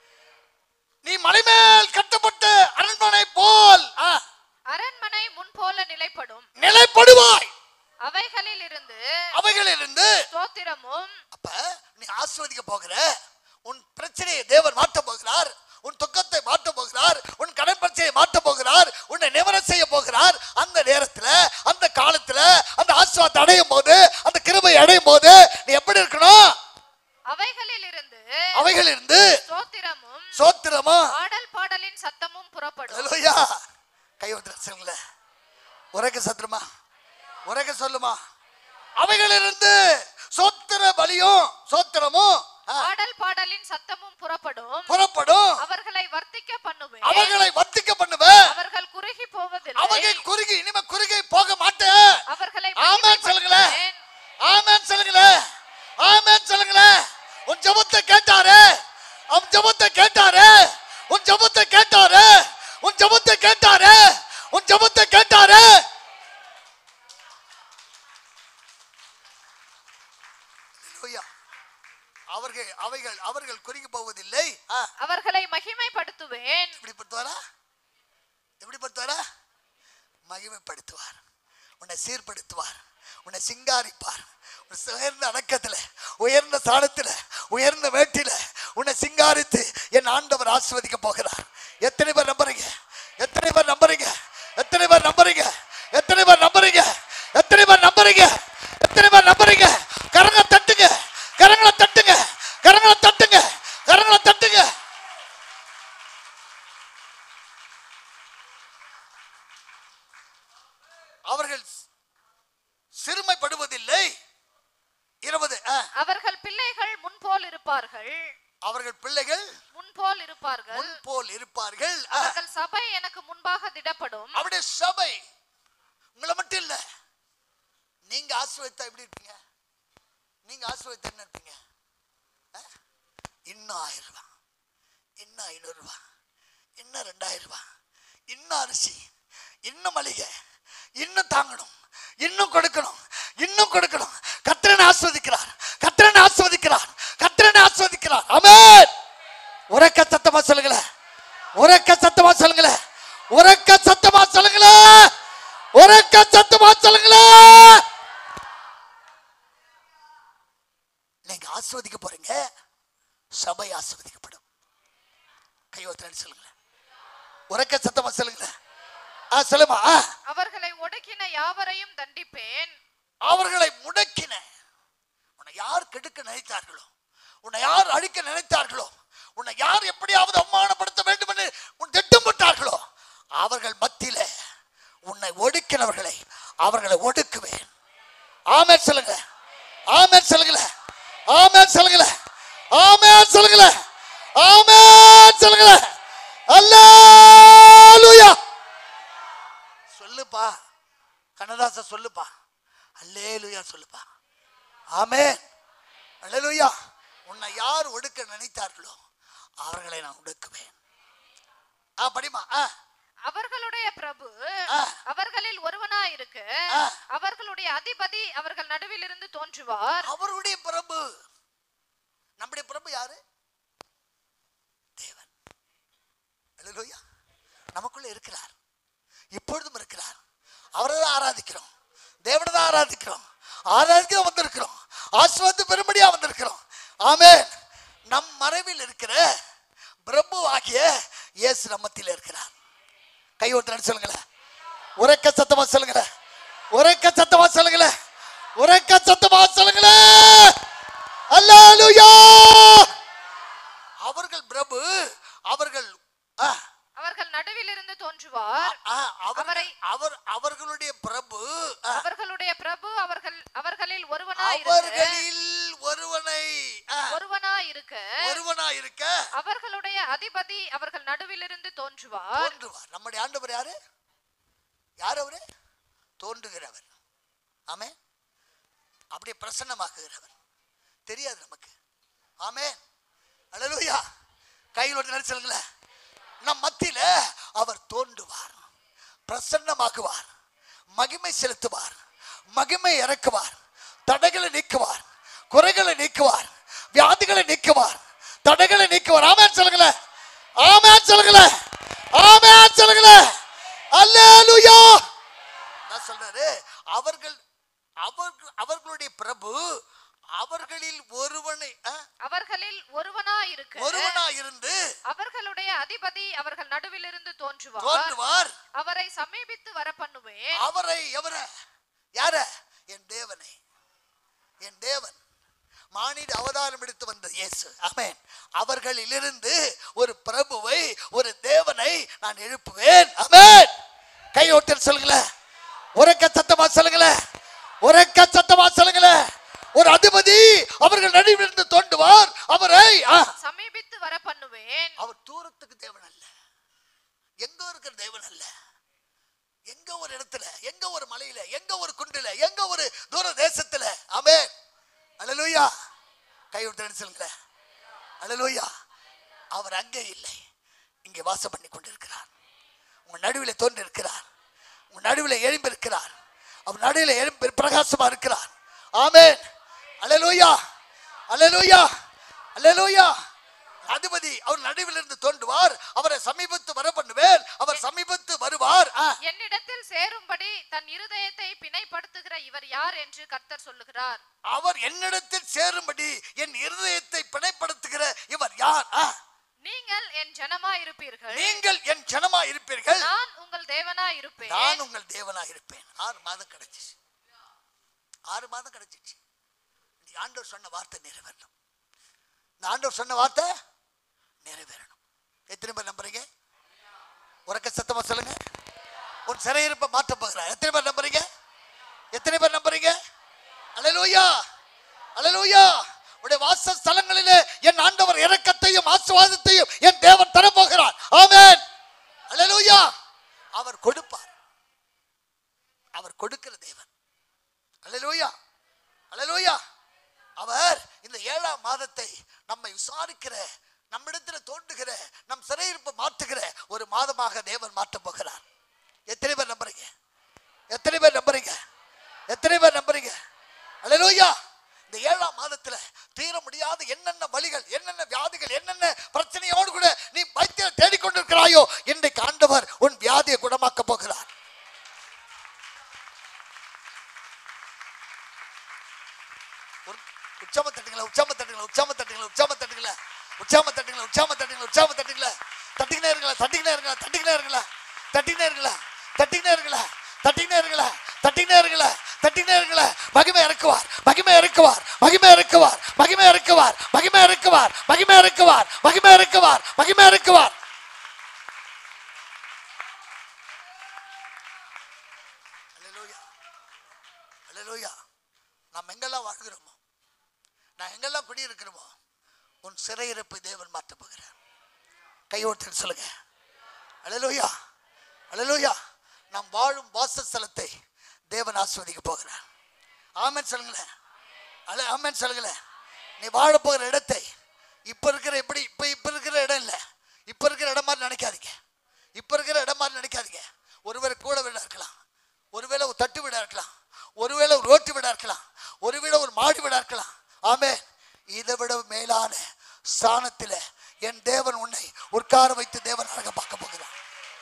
நீ மலை மேல் கட்டப்பட்ட அரண்மனை போல் ஆ, அரண்மனை முன்போல நிலைப்படும் நிலைப்படுவாய் அவைகளில் இருந்து அவைகளிலிருந்து ஸ்தோத்திரமும் அப்ப நீ ஆஸ்வதிக்க போகிற உன் பிரச்சனையை தேவன் மாற்ற போகிறார் உன் துக்கத்தை மாற்ற போகிறார் உன் கடன் பிரச்சனையை மாற்ற போகிறார் உன்னை நிவரம் செய்ய போகிறார் அந்த நேரத்துல அந்த காலத்துல அந்த ஆஸ்வாதத்தை அடையும் போது அந்த கிருபை அடையும் போது நீ எப்படி இருக்கணும் அவைகளில் இருந்து அவைகளிலிருந்து ஸ்தோத்திரமும் சோத்திரமா ஆடல் பாடலின் சத்தமும் புறப்படும் ஹalleluya கை வந்துருச்சுங்களே உரைக்க சத்துருமா உரைக்க சொல்லுமா அவைகளிலிருந்து சோத்திர பலியும் சோத்திரமும் ஆ, ஆடல் பாடலின் சத்தமும் புறப்படும் புறப்படும் அவர்களை வர்த்திக்க பண்ணுவேன் அவர்களை வர்த்திக்க பண்ணுவேன் அவர்கள் குறுகி போவதில்லை அவங்க குறுகி இனிமே குறுகி போக மாட்டேன் அவர்களை ஆமென் சொல்லுங்களேன் மகிமைப்படுத்துவேன். ஆமென் சொல்லுங்களேன் ஆமென் சொல்லுங்களேன் உன் ஜெபத்தை கேட்டாரு உன் ஜெபத்தை கேட்டாரு உன் ஜெபத்தை கேட்டாரு உன் ஜெபத்தை கேட்டாரு ஜெபத்தை கேட்டாரு Hallelujah. அவர்கள் அவைகள் அவர்கள் குறுகி போவதில்லை ஆ, அவர்களை மகிமைப்படுத்துவேன் எப்படிப்படுத்துவாரா எப்படிப்படுத்துவாரா மகிமைப்படுத்துவார் உன்னை சீர்படுத்துவார் உன்னை சிங்காரிப்பார் உன்னை உயர்ந்த அடக்கத்துல உயர்ந்த சாணத்துல உயர்ந்த வேட்டில உன்னை சிங்காரித்து என் ஆண்டவர் ஆசிர்வதிக்க போகிறார் எத்தனை பேர் நம்புறீங்க எத்தனை பேர் நம்புறீங்க எத்தனை பேர் நம்புறீங்க எத்தனை பேர் நம்புறீங்க எத்தனை பேர் நம்புறீங்க எத்தனை பேர் நம்புறீங்க கரங்களை தட்டுங்க கரங்களை தட்டுங்க கரங்களை தட்டுங்க கரங்களை தட்டுங்க அவர்கள் சிறுமைப்படுவதில்லை இருபது ஆ. அவர்கள் பிள்ளைகள் முன்போல் இருப்பார்கள் அவர்கள் பிள்ளைகள் முன்போல் இருப்பார்கள் முன் போல் இருப்பார்கள் ஆ. அவர்கள் சபை எனக்கு முன்பாக திடப்படும் அவருடைய சபை உங்களை மட்டும் இல்ல நீங்க ஆசிர்வதித்தா எப்படி இருப்பீங்க நீங்க ஆசிர்வதித்தா என்ன இருப்பீங்க ஆ? இன்னும் ஆயிரம் ரூபாய் இன்னும் ஐநூறு ரூபாய் இன்னும் ரெண்டாயிரம் ரூபாய் இன்னும் அரிசி இன்னும் மளிகை இன்னும் தாங்கணும் இன்னும் கொடுக்கணும் இன்னும் கொடுக்கணும் கத்திரனை ஆஸ்வதிக்கிறார் கத்திரனை ஆஸ்வதிக்கிறார் கத்திரனை ஆஸ்வதிக்கிறார் ஆமென் உறக்க சத்தமா சொல்லுங்களேன் உறக்க சத்தமா சொல்லுங்களேன் உறக்க சத்தமா சொல்லுங்களேன் உறக்க சத்தமா சொல்லுங்களேன் நீங்க ஆஸ்வதிக்க போறீங்க சபை ஆஸ்வதிக்கப்படும் கையோத்திரன் சொல்லுங்களேன் உறக்க சத்தமா சொல்லுங்களேன் ஆ சொல்லுமா ஆ அவர்களை ஒடுக்கின யாவரையும் தண்டிப்பேன் அவர்களை முடக்கின உன்னை யார் கெடுக்க நினைத்தார்களோ உன்னை யார் அழிக்க நினைத்தார்களோ உன்னை யார் எப்படியாவது அவமானப்படுத்த வேண்டும் என்று உன் திட்டமிட்டார்களோ அவர்கள் மத்தியில உன்னை ஒடுக்கினவர்களை அவர்களை ஒடுக்குவேன் ஆமென் சொல்லுங்க ஆமென் சொல்லுங்கள ஆமென் சொல்லுங்கள ஆமென் சொல்லுங்கள ஆமென் சொல்லுங்கள அல்லேலூயா சொல்லுப்பா கண்ணதாச சொல்லுப்பா அல்லேலூயா சொல்லுப்பா ஆமென் அல்லேலூயா உன்னை யார் ஒடுக்க நினைத்தார்களோ அவர்களை நான் ஒடுக்குவேன் ஆ படிமா ஆ அவர்களுடைய பிரபு ஆ. அவர்களில் ஒருவனாயிருக்கு ஆ. அவர்களுடைய அதிபதி அவர்கள் நடுவில் இருந்து தோன்றுவார் அவருடைய பிரபு நம்முடைய பிரபு யாரு தேவன் அல்லேலூயா நமக்குள்ள இருக்கிறார் இப்பொழுதும் இருக்கிறார் அவரை தான் ஆராதிக்கிறோம் தேவனை தான் ஆராதிக்கிறோம் ஆராதிக்க வந்திருக்கிறோம் ஆசிர்வாதத்து பெரும்படியா வந்திருக்கிறோம் ஆமென் நம் மறைவில் இருக்கிற பிரபு ஆகிய இயேசு நம்மத்தில் இருக்கிறார் கை ஒன்று சொல்லுங்களேன் உரைக்க சத்தமா சொல்லுங்களேன் உரைக்க சத்தமா சொல்லுங்களேன் உரைக்க சத்தமா சொல்லுங்களேன் அல்லேலூயா அவர்கள் பிரபு அவர்கள் ஆ, அவர்கள் நடுவில் இருந்து தோன்றுவார் ஆ, அவர்கள் அவரை- அவர் அவர்களுடைய பிரபு ஆ, அவர்களுடைய பிரபு அவர்கள் அவர்களில் ஒருவனாயிருக்கு அவர்களில் ஒருவனை ஆ, ஒருவனாயிருக்கு ஒருவனாய் இருக்க அவர்களுடைய அதிபதி அவர்கள் நடுவில் இருந்து தோன்றுவார் தோன்றுவார் நம்முடைய ஆண்டவர் யாரு யார் அவரு தோன்றுகிறவர் ஆமே அப்படியே பிரசன்னமாக்குகிறவர் தெரியாது நமக்கு ஆமே அல்லேலூயா கையில் ஒன்று நினைச்சலுங்களேன் நம் மத்தியில அவர் தோன்றுவார் பிரசன்னமாக்குவார் மகிமை செலுத்துவார் மகிமை இறக்குவார் தடைகளை நீக்குவார் குறைகளை நீக்குவார் வியாதிகளை நீக்குவார் தடைகளை நீக்குவார் ஆமென் சொல்லுங்களேன் ஆமென் சொல்லுங்களேன் ஆமென் சொல்லுங்களேன் அல்லேலூயா நான் சொல்றாரு அவர்கள் அவர்கள் அவர்களுடைய பிரபு அவர்களில் ஒருவனை ஆ, அவர்களில் ஒருவனாயிருக்கு ஒருவனா இருந்து அவர்களுடைய அதிபதி அவர்கள் நடுவில் இருந்து தோன்றுவார் தோன்றுவார் அவரை சமீபித்து வர பண்ணுவேன் அவரை எவர யார என் தேவனை என் தேவன் மானிட அவதாரம் எடுத்து வந்த இயேசு ஆமென் அவர்களிலிருந்து ஒரு பிரபுவை ஒரு தேவனை நான் எழுப்புவேன் ஆமென் கை ஓட்டல் சொல்லுங்களேன் உறக்க சத்தமா சொல்லுங்களேன் உறக்க சத்தமா சொல்லுங்களேன் ஒரு அதிபதி அவர்கள் நடுவிலிருந்து தோண்டுவார் அவரை ஆ, சமீபித்து வர பண்ணுவேன் அவர் தூரத்துக்கு தேவன் அல்ல எங்க இருக்கிற தேவன் அல்ல எங்க ஒரு இடத்துல எங்க ஒரு மலையில எங்க ஒரு குண்டுல எங்க ஒரு தூர தேசத்துல ஆமே அல்லேலூயா கை விட்டு சொல்லுங்க அல்லேலூயா அவர் அங்கே இல்லை இங்கே வாசம் பண்ணி கொண்டிருக்கிறார் உங்க நடுவில் தோன்றி இருக்கிறார் உன் நடுவில் எழும்பி இருக்கிறார் அவர் நடுவில் எழும்பி பிரகாசமா இருக்கிறார் ஆமென் அல்லேலூயா அல்லேலூயா அல்லேலூயா அதிபதி அவர் நடுவில் இருந்து தோன்றுவார் அவரை சமீபத்து வர பண்ணுவேன் அவர் சமீபத்து வருவார் ஆ, என்னிடத்தில் சேரும்படி தன் இருதயத்தை பிணைப்படுத்துகிற இவர் யார் என்று கர்த்தர் சொல்லுகிறார் அவர் என்னிடத்தில் சேரும்படி என் இருதயத்தை பிணைப்படுத்துகிற இவர் யார் ஆ, நீங்கள் என் ஜனமா இருப்பீர்கள் நீங்கள் என் ஜனமா இருப்பீர்கள் நான் உங்கள் தேவனா இருப்பேன் நான் உங்கள் தேவனா இருப்பேன் ஆறு மாதம் கிடைச்சிச்சு ஆறு மாதம் கிடைச்சிச்சு இந்த ஆண்டவர் சொன்ன வார்த்தை நிறைவேறணும் இந்த ஆண்டவர் சொன்ன வார்த்தை நிறைவேறணும் எத்தனை பேர் நம்புறீங்க உறக்க சத்தமா சொல்லுங்க உன் சிறையிருப்பை மாற்ற போகிறார் எத்தனை பேர் நம்புறீங்க எத்தனை பேர் நம்புறீங்க அல்லேலூயா அல்லேலூயா உடைய வாச ஸ்தலங்களிலே என் ஆண்டவர் இரக்கத்தையும் ஆசீர்வாதத்தையும் என் தேவன் தரப்போகிறார் ஆமென் அல்லேலூயா அவர் கொடுப்பார் அவர் கொடுக்கிற தேவன் அல்லேலூயா அல்லேலூயா அவர் இந்த ஏழாம் மாதத்தை நம்மை விசாரிக்கிற நம்மிடத்துல தோண்டுகிற நம் சிறையிருப்பை மாற்றுகிற ஒரு மாதமாக தேவன் மாற்றப் போகிறார் எத்தனை பேர் நம்புறீங்க எத்தனை பேர் நம்புறீங்க எத்தனை பேர் நம்புறீங்க அல்லேலூயா இந்த ஏழாம் மாதத்துல தீர முடியாத என்னென்ன வழிகள் என்னென்ன வியாதிகள் என்னென்ன பிரச்சனையோடு கூட நீ வைத்தியம் தேடிக்கொண்டிருக்கிறாயோ இன்றைக்கு ஆண்டவர் உன் வியாதியை குணமாக்க போகிறார் ஒரு உச்சாம தட்டுங்களா உச்சாம தட்டுங்களா உச்சாம தட்டுங்களா உச்சாம தட்டுங்களா உச்சாம தட்டுங்களா உச்சாம தட்டுங்களா உச்சாம தட்டுங்களா தட்டிக்கினே இருங்களா தட்டிக்கினே இருங்களா தட்டிக்கினே இருங்களா தட்டிக்கினே இருங்களா தட்டிக்கினே இருங்களா தட்டிக்கினே இருங்களா தட்டிக்கினே இருங்களா தட்டிக்கினே இருங்களா மகிமை இறக்குவார் மகிமை இறக்குவார் மகிமை இறக்குவார் மகிமை இறக்குவார் மகிமை இறக்குவார் மகிமை இறக்குவார் மகிமை இறக்குவார் மகிமை இறக்குவார் அல்லேலூயா அல்லேலூயா நாம் எங்கெல்லாம் வாழ்கிறோமோ நான் எங்கெல்லாம் குடியிருக்கிறோமோ உன் சிறையிருப்பை தேவன் மாற்றப் போகிறார் கையோட்டல் சொல்லுங்க அல்லேலூயா அல்லேலூயா நாம் வாழும் வாசஸ்தலத்தை தேவன் ஆஸ்வதிக்க போகிறார் ஆமென் சொல்லுங்களேன் அல்ல ஆமென் சொல்லுங்களேன் நீ வாழ போகிற இடத்தை இப்ப இருக்கிற எப்படி இப்ப இப்ப இருக்கிற இடம் இல்ல இப்ப இருக்கிற இடம் மாதிரி நினைக்காதீங்க இப்ப இருக்கிற இடம் மாதிரி நினைக்காதீங்க ஒருவேளை கூட வீடா இருக்கலாம் ஒருவேளை ஒரு தட்டு வீடா இருக்கலாம் ஒருவேளை ஒரு ரோட்டு வீடா இருக்கலாம் ஒருவேளை ஒரு மாடி வீடா இருக்கலாம் ஆமே இதை விட மேலான ஸ்தானத்தில் என் தேவன் உன்னை உட்கார வைத்து தேவன் அழக பார்க்க போகிறார்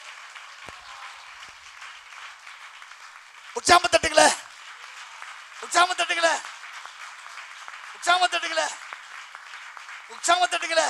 உற்சாம தட்டுங்களே உற்சாம தட்டுங்களே உற்சாம தட்டுங்களே உற்சாம தட்டுங்களே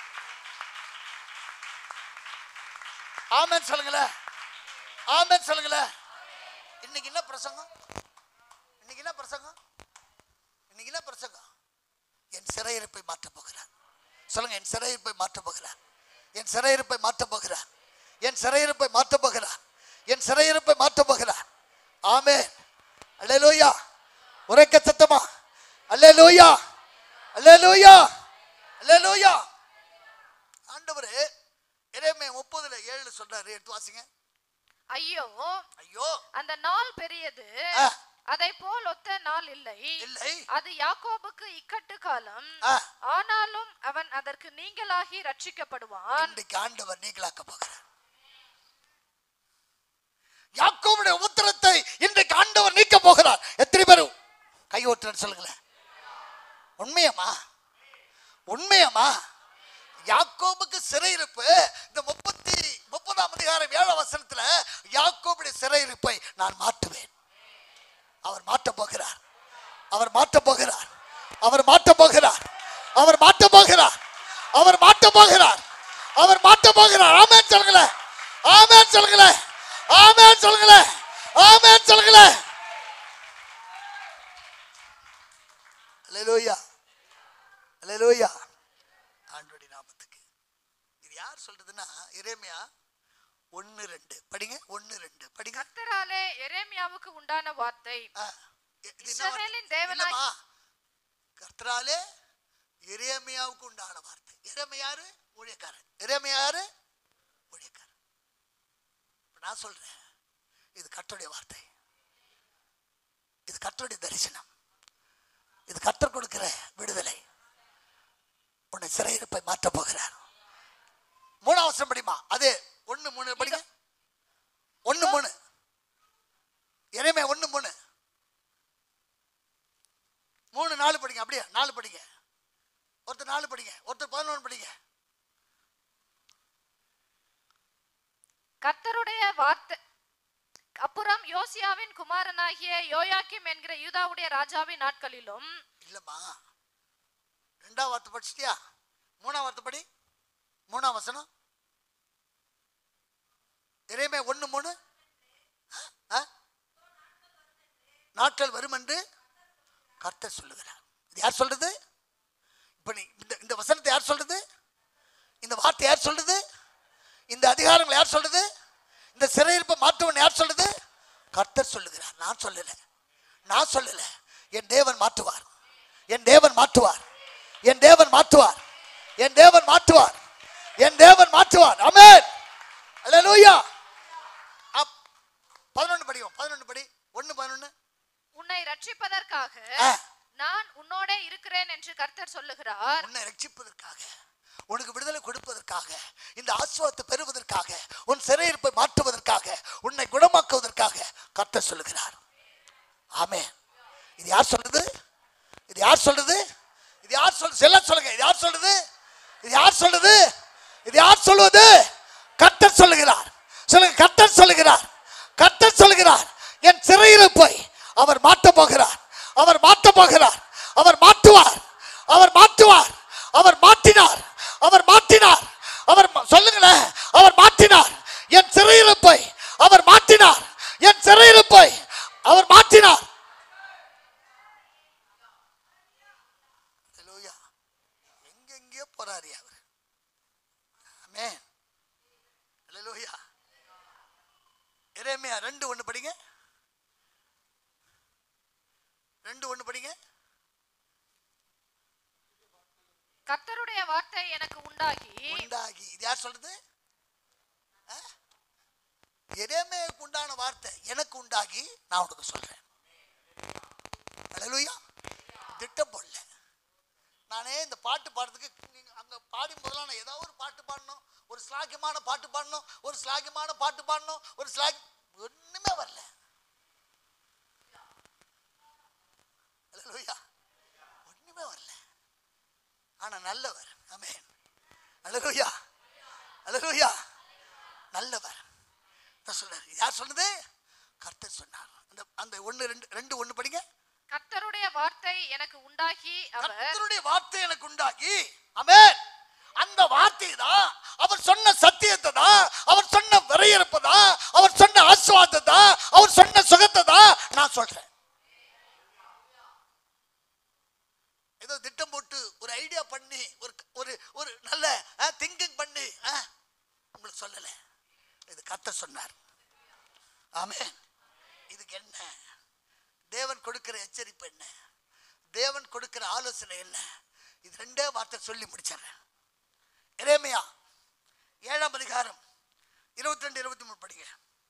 ஆமென் சொல்லுங்களேன் ஆமென் சொல்லுங்களேன் இன்னைக்கு என்ன பிரசங்கம் இன்னைக்கு என்ன பிரசங்கம் இன்னைக்கு என்ன பிரசங்கம் என் சிறையிருப்பை மாற்றப் போகிறார் சொல்லுங்க என் சிறையிருப்பை மாற்றப் போகிறார் என் சிறையிருப்பை மாற்றப் போகிறார் என் சிறையிருப்பை மாற்றப் போகிறார் என் சிறையிருப்பை மாற்றப் போகிறார் ஆமென் அல்லேலூயா உரைக்க சத்தமா அல்லேலூயா அல்லேலூயா அல்லேலூயா ஆண்டவரே எரேமியா முப்பதுல ஏழு சொல்றாரு எடுத்து வாசிங்க ஐயோ ஐயோ அந்த நாள் பெரியது ஆ. அதை போல் ஒத்த நாள் இல்லை இல்லை அது யாக்கோபுக்கு இக்கட்டு காலம் ஆ. ஆனாலும் அவன் அதற்கு நீங்களாகி ரட்சிக்கப்படுவான் இன்றைக்கு ஆண்டவர் நீங்களாக்க போகிறார் யாக்கோவுடைய உத்தரத்தை இன்றைக்கு ஆண்டவர் நீக்க போகிறார் எத்தனை பேர் கை ஓட்டுறேன்னு சொல்லுங்களேன் உண்மையம்மா உண்மையம்மா யாக்கோபுக்கு சிறையிருப்பு இந்த முப்பத்தி முப்பதாம் அதிகாரம் ஏழாம் வசனத்துல யாக்கோபுடைய சிறையிருப்பை நான் மாற்றுவேன் அவர் மாற்றப் போகிறார் அவர் மாற்றப் போகிறார் அவர் மாற்றப் போகிறார் அவர் மாற்றப் போகிறார் அவர் மாற்றப் போகிறார் அவர் மாற்றப் போகிறார் ஆமென் சொல்லுங்களேன் ஆமென் சொல்லுங்களேன் ஆமென் சொல்லுங்களேன் ஆமென் சொல்லுங்களேன் அல்லேலூயா அல்லேலூயா ஆண்டோடி நாமத்துக்கு இது யார் சொல்றதுன்னா எரேமியா ஒன்னு ரெண்டு படிங்க ஒன்னு ரெண்டு படிங்க கர்த்தராலே எரேமியாவுக்கு உண்டான வார்த்தை ஆ, இது என்ன இஸ்ரவேலின் வார்த்தை? தேவனாய்- இல்லம்மா, கர்த்தராலே எரேமியாவுக்கு உண்டான வார்த்தை எரேமியாரு ஊழியக்காரன் எரேமியாரு ஊழியக்காரன் இப்ப நான் சொல்றேன் இது கர்த்தருடைய வார்த்தை இது கர்த்தருடைய தரிசனம் இது கர்த்தர் கொடுக்கிற விடுதலை உன்னை சிறையிருப்பை மாற்றப் போகிறார் மூணாவது வசனம் படிமா அது ஒண்ணு மூணு படிங்க ஒண்ணு மூணு இறைமை ஒண்ணு மூணு மூணு நாலு படிங்க அப்படியே நாலு படிங்க ஒருத்தர் நாலு படிங்க ஒருத்தர் பதினொன்று படிங்க கர்த்தருடைய வார்த்தை அப்புறம் யோசியாவின் குமாரனாகிய யோயாக்கிம் என்கிற யூதாவுடைய ராஜாவின் நாட்களிலும் இல்லம்மா ரெண்டாம் வார்த்தை படிச்சிட்டியா மூணாம் வார்த்தை படி மூணாம் வசனம் இறைமை ஒண்ணு மூணு ஆ? நாட்கள் வரும் என்று கர்த்தர் சொல்லுகிறார் இது யார் சொல்றது இப்ப நீ இந்த இந்த வசனத்தை யார் சொல்றது இந்த வார்த்தை யார் சொல்றது இந்த அதிகாரங்கள் யார் சொல்றது இந்த சிறையிருப்பை மாற்றுவன் யார் சொல்றது கர்த்தர் சொல்லுகிறார் நான் சொல்லல நான் சொல்லல என் தேவன் மாற்றுவார் என் தேவன் மாற்றுவார் என் தேவன் மாற்றுவார் என் தேவன் மாற்றுவார் என் தேவன் மாற்றுவார் ஆமென் அல்லேலூயா அப் 11 படிவோம் 11 படி 1 11 உன்னை ரட்சிப்பதற்காக ஆ. நான் உன்னோட இருக்கிறேன் என்று கர்த்தர் சொல்லுகிறார் உன்னை ரட்சிப்பதற்காக உனக்கு விடுதலை கொடுப்பதற்காக இந்த ஆசுவத்தை பெறுவதற்காக உன் சிறையிருப்பை மாற்றுவதற்காக உன்னை குணமாக்குவதற்காக கர்த்தர் சொல்லுகிறார் ஆமே இது யார் சொல்லுது இது யார் சொல்லுது இது யார் சொல்லுது செல்ல சொல்லுங்க இது யார் சொல்லுது இது யார் சொல்லுது இது யார் சொல்லுவது கர்த்தர் சொல்லுகிறார் சொல்லுங்க கர்த்தர் சொல்லுகிறார் கர்த்தர் சொல்லுகிறார் என் சிறையிருப்பை அவர் மாற்ற போகிறார் அவர் மாற்ற போகிறார் அவர் மாற்றுவார் அவர் மாற்றுவார் அவர் மாற்றினார் அவர் மாற்றினார் அவர் ம- சொல்லுங்களேன் அவர் மாற்றினார் என் சிறையிருப்பை அவர் மாற்றினார் என் சிறையிருப்பை அவர் மாற்றினார் ஹalleluya எங்கெங்கேயோ போறாரு அவர் ஆமென் ஹalleluya எரேமியா ரெண்டு ஒன்று படிங்க ரெண்டு ஒன்று படிங்க கர்த்தருடைய வார்த்தை எனக்கு உண்டாகி உண்டாகி இது யார் சொல்றது எரேமியாவுக்கு உண்டான வார்த்தை எனக்கு உண்டாகி நான் உனக்கு சொல்றேன் ஹalleluya திட்டம் போடல நானே இந்த பாட்டு பாடுறதுக்கு நீங்க அங்க பாடும் போதெல்லாம் நான் ஏதாவது ஒரு பாட்டு பாடணும் ஒரு ஸ்லாகியமான பாட்டு பாடணும் ஒரு ஸ்லாகியமான பாட்டு பாடணும் ஒரு ஸ்லாக் ஒண்ணுமே வரல ஹalleluya ஒண்ணுமே வரல ஆனா நல்லவர் ஆமென் ஹalleluya ஹalleluya நல்லவர் தான் சொல்றாரு யார் சொன்னது கர்த்தர் சொன்னார் அந்த அந்த ஒண்ணு ரெண்டு ரெண்டு ஒண்ணு படிங்க கர்த்தருடைய வார்த்தை எனக்கு உண்டாகி அவர் கர்த்தருடைய வார்த்தை எனக்கு உண்டாகி ஆமென் அந்த வார்த்தை தான் அவர் சொன்ன சத்தியத்தை தான் அவர் சொன்ன விரையிருப்பை தான் அவர் சொன்ன ஆசுவாதத்தை தான் அவர் சொன்ன சுகத்தை தான் நான் சொல்றேன் ஏதோ திட்டம் போட்டு ஒரு ஐடியா பண்ணி ஒரு ஒரு ஒரு நல்ல திங்கிங் பண்ணி ஆ, உங்களுக்கு சொல்லல இது கத்த சொன்னார் ஆமென் இதுக்கு என்ன தேவன் கொடுக்கிற எச்சரிப்பு என்ன தேவன் கொடுக்கிற ஆலோசனை என்ன இது ரெண்டே வார்த்தை சொல்லி முடிச்சிடுறேன் எரேமியா ஏழாம் அதிகாரம் இருபத்தி ரெண்டு இருபத்தி மூணு படிங்க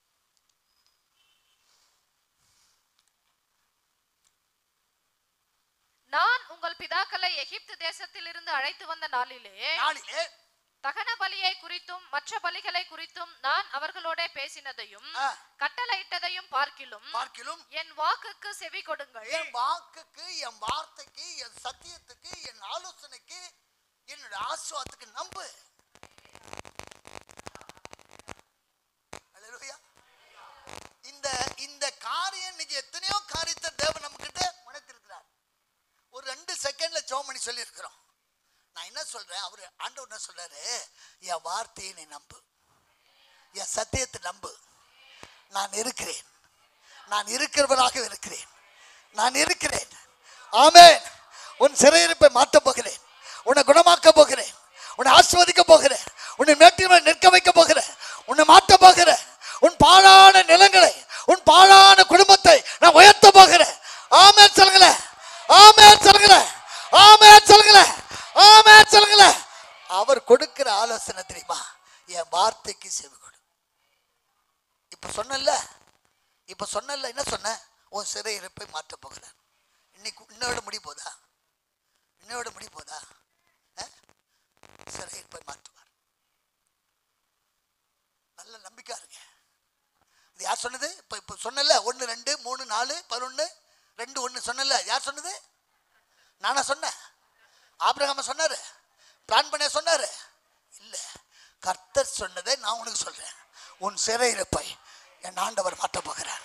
நான் உங்கள் பிதாக்களை எகிப்து தேசத்திலிருந்து அழைத்து வந்த நாளிலே நாளிலே தகன பலியை குறித்தும் மற்ற பலிகளை குறித்தும் நான் அவர்களோட பேசினதையும் ஆ. கட்டளையிட்டதையும் பார்க்கிலும் பார்க்கிலும் என் வாக்குக்கு செவி கொடுங்கள் என் வாக்குக்கு என் வார்த்தைக்கு என் சத்தியத்துக்கு என் ஆலோசனைக்கு என்னோட ஆசுவாத்துக்கு நம்பு அல்லேலூயா. இந்த இந்த காரியம் இன்னைக்கு எத்தனையோ காரியத்தை தேவன் நம்ம கிட்ட உணர்த்திருக்கிறார் ஒரு ரெண்டு செகண்ட்ல ஜோம் பண்ணி சொல்லியிருக்கிறோம் நான் என்ன சொல்றேன் அவரு ஆண்டவர் என்ன சொல்றாரு என் வார்த்தையை நீ நம்பு என் சத்தியத்தை நம்பு நான் இருக்கிறேன் நான் இருக்கிறவனாக இருக்கிறேன் நான் இருக்கிறேன் ஆமென் உன் சிறையிருப்பை மாற்றப் போகிறேன் உன்னை குணமாக்க போகிறேன் உன்னை ஆஸ்வதிக்க போகிறேன் உன்னை மேட்டில் மேல் நிற்க வைக்க போகிறேன் உன்னை மாற்ற போகிறேன் உன் பாழான நிலங்களை உன் பாழான குடும்பத்தை நான் உயர்த்த போகிறேன் ஆமென் சொல்லுங்களேன் ஆமென் சொல்லுங்களேன் ஆமென் சொல்லுங்களேன் ஆமென் சொல்லுங்களேன் அவர் கொடுக்கிற ஆலோசனை தெரியுமா என் வார்த்தைக்கு செவி கொடு இப்ப சொன்னல இப்ப சொன்னல என்ன சொன்ன உன் சிறையிருப்பை மாற்ற போகிறார் இன்னைக்கு இன்னோட முடிய போதா இன்னோட முடிய போதா அஹ்? சிறையிருப்பை மாற்றுவார் நல்ல நம்பிக்கை இருங்க இது யார் சொன்னது இப்போ இப்போ சொன்னல ஒன்று ரெண்டு மூணு நாலு பதினொன்று ரெண்டு ஒன்று சொன்னல யார் சொன்னது நானா சொன்னேன் ஆபிரகாம சொன்னாரு பிளான் பண்ண சொன்னாரு இல்ல கர்த்தர் சொன்னதை நான் உனக்கு சொல்றேன் உன் சிறையிருப்பை என் ஆண்டவர் மாற்ற போகிறார்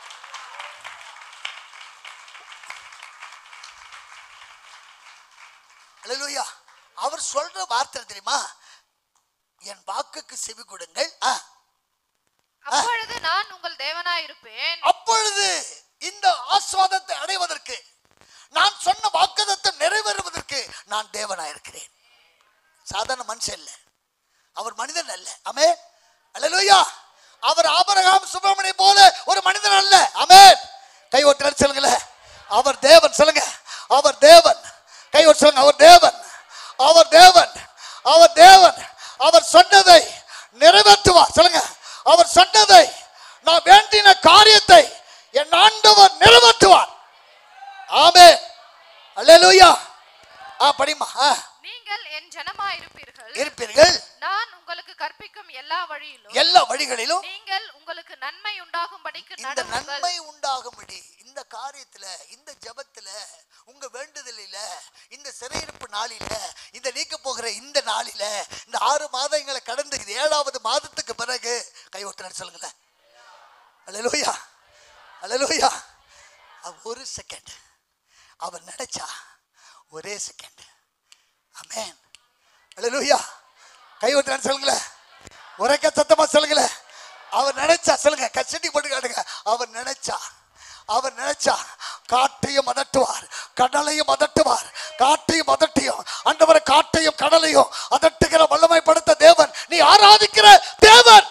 அல்லேலூயா அவர் சொல்ற வார்த்தை தெரியுமா என் வாக்குக்கு செவி கொடுங்கள் ஆ, அப்பொழுது நான் உங்கள் தேவனாயிருப்பேன் அப்பொழுது இந்த ஆஸ்வாதத்தை அடைவதற்கு நான் சொன்ன வாக்குதத்தை நிறைவேறுவதற்கு நான் தேவனாயிருக்கிறேன் சாதாரண மனுஷன் இல்லை அவர் மனிதன் அல்ல அமே அல்லேலூயா அவர் ஆபரகாம் சுப்பிரமணிய போல ஒரு மனிதன் அல்ல அமே கை ஒட்டு சொல்லுங்களேன் அவர் தேவன் சொல்லுங்க அவர் தேவன் கை ஒட்டு சொல்லுங்க அவர் தேவன் அவர் தேவன் அவர் தேவன் அவர் சொன்னதை நிறைவேற்றுவார் சொல்லுங்க அவர் சொன்னதை நான் வேண்டின காரியத்தை என் ஆண்டவர் நிறைவேற்றுவார் ஆமே அல்லேலூயா ஆ படிமா ஆ நீங்கள் என் ஜனமாயிருப்பீர்கள் இருப்பீர்கள் நான் உங்களுக்கு கற்பிக்கும் எல்லா வழியிலும் எல்லா வழிகளிலும் நீங்கள் உங்களுக்கு நன்மை உண்டாகும்படிக்கு இந்த நடுவுங்கள் நன்மை உண்டாகும்படி இந்த காரியத்துல இந்த ஜெபத்துல உங்க வேண்டுதலில இந்த சிறையிருப்பு நாளில இந்த நீக்க போகிற இந்த நாளில இந்த ஆறு மாதங்களை கடந்து இது ஏழாவது மாதத்துக்கு பிறகு கைவிட்டு சொல்லுங்களேன் அல்லேலூயா அல்லேலூயா அவ- ஒரு செகண்ட் அவர் நினைச்சா ஒரே செகண்ட் அமேன் அல்லேலூயா கை விட்டுறான்னு சொல்லுங்களேன் உரைக்க சத்தமா சொல்லுங்களேன் அவர் நினைச்சா சொல்லுங்க கச்சட்டி போட்டு காட்டுங்க அவர் நினைச்சா அவர் நினைச்சா காட்டையும் அதட்டுவார் கடலையும் அதட்டுவார் காட்டையும் அதட்டியும் அண்டவரை காட்டையும் கடலையும் அதட்டுகிற வல்லமை படுத்த தேவன் நீ ஆராதிக்கிற தேவன்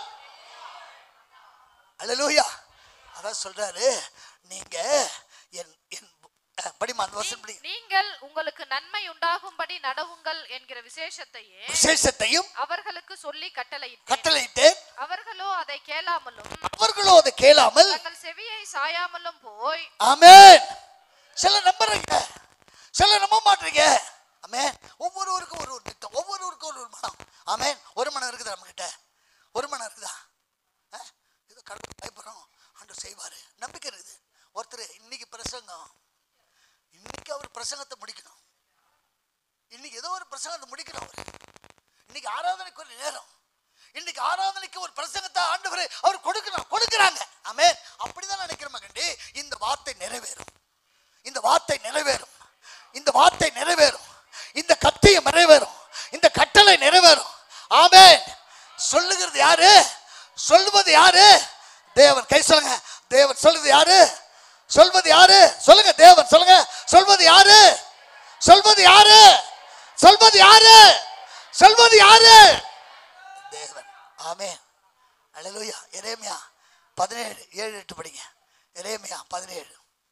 அல்லேலூயா அதான் சொல்றாரு நீங்க என் என் அஹ், படிமா அந்த வருஷம் படி நீங்கள் உங்களுக்கு நன்மை உண்டாகும்படி நடவுங்கள் என்கிற விசேஷத்தையே விசேஷத்தையும் அவர்களுக்கு சொல்லி கட்டளையிட்டேன் கட்டளையிட்டேன் அவர்களோ அதை கேளாமலும் அவர்களோ அதை கேளாமல் தங்கள் செவியை சாயாமலும் போய் ஆமென் சில நம்புறீங்க சில நம்ப மாட்டீங்க ஆமென் ஒவ்வொருவருக்கும் ஒரு ஒரு திட்டம் ஒவ்வொருவருக்கும் ஒரு ஒரு மனம் ஆமென் ஒரு மனம் இருக்குது நம்ம கிட்ட ஒரு மனம் இருக்குதா ஆ? ஏதோ கடவுள் பயப்படுறோம் ஆண்டு செய்வாரு நம்பிக்கை இருக்குது ஒருத்தர் இன்னைக்கு பிரசங்கம் இன்னைக்கு அவர் பிரசங்கத்தை முடிக்கணும் இன்னைக்கு ஏதோ ஒரு பிரசங்கத்தை முடிக்கணும் அவர் இன்னைக்கு ஆராதனைக்கு ஒரு நேரம் இன்னைக்கு ஆராதனைக்கு ஒரு பிரசங்கத்தை ஆண்டவர் அவர் கொடுக்கணும் கொடுக்குறாங்க ஆமே அப்படிதான் நினைக்கிற மகண்டி இந்த வார்த்தை நிறைவேறும் இந்த வார்த்தை நிறைவேறும் இந்த வார்த்தை நிறைவேறும் இந்த கத்தியம் நிறைவேறும் இந்த கட்டளை நிறைவேறும் ஆமே சொல்லுகிறது யாரு சொல்லுவது யாரு தேவன் கை சொல்லுங்க தேவன் சொல்லுது யாரு சொல்வது யாரு சொல்லுங்க தேவன் சொல்லுங்க சொல்வது யாரு சொல்வது யாரு சொல்வது யாரு சொல்வது யாரு தேவன் ஆமென் அல்லேலூயா எரேமியா பதினேழு ஏழு எட்டு படிங்க எரேமியா பதினேழு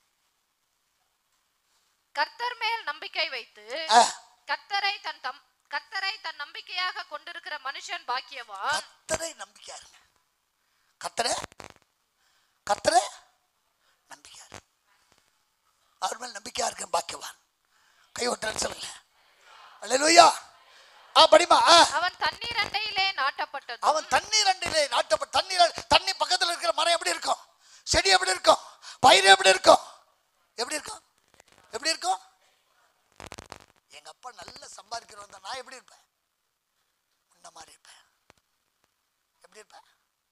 கர்த்தர் மேல் நம்பிக்கை வைத்து ஆ, கர்த்தரை தன் தம் கர்த்தரை தன் நம்பிக்கையாக கொண்டிருக்கிற மனுஷன் பாக்கியவான் கர்த்தரை நம்பிக்கையா இருங்க கர்த்தரை கர்த்தரை நம்பிக்கையா இருங்க அவர் மேல் நம்பிக்கையா இருக்க பாக்கியவான் கை ஒட்டுறேன்னு சொல்லுங்க அல்லேலூயா ஆ படிமா ஆ அவன் தண்ணீர் அண்டையிலே நாட்டப்பட்டது அவன் தண்ணீர் அண்டிலே நாட்டப்பட்ட தண்ணீர் தண்ணி பக்கத்துல இருக்கிற மரம் எப்படி இருக்கும் செடி எப்படி இருக்கும் பயிர் எப்படி இருக்கும் எப்படி இருக்கும் எப்படி இருக்கும் எங்க அப்பா நல்ல சம்பாதிக்கிறவன் தான் நான் எப்படி இருப்பேன் உன்ன மாதிரி இருப்பேன் எப்படி இருப்பேன்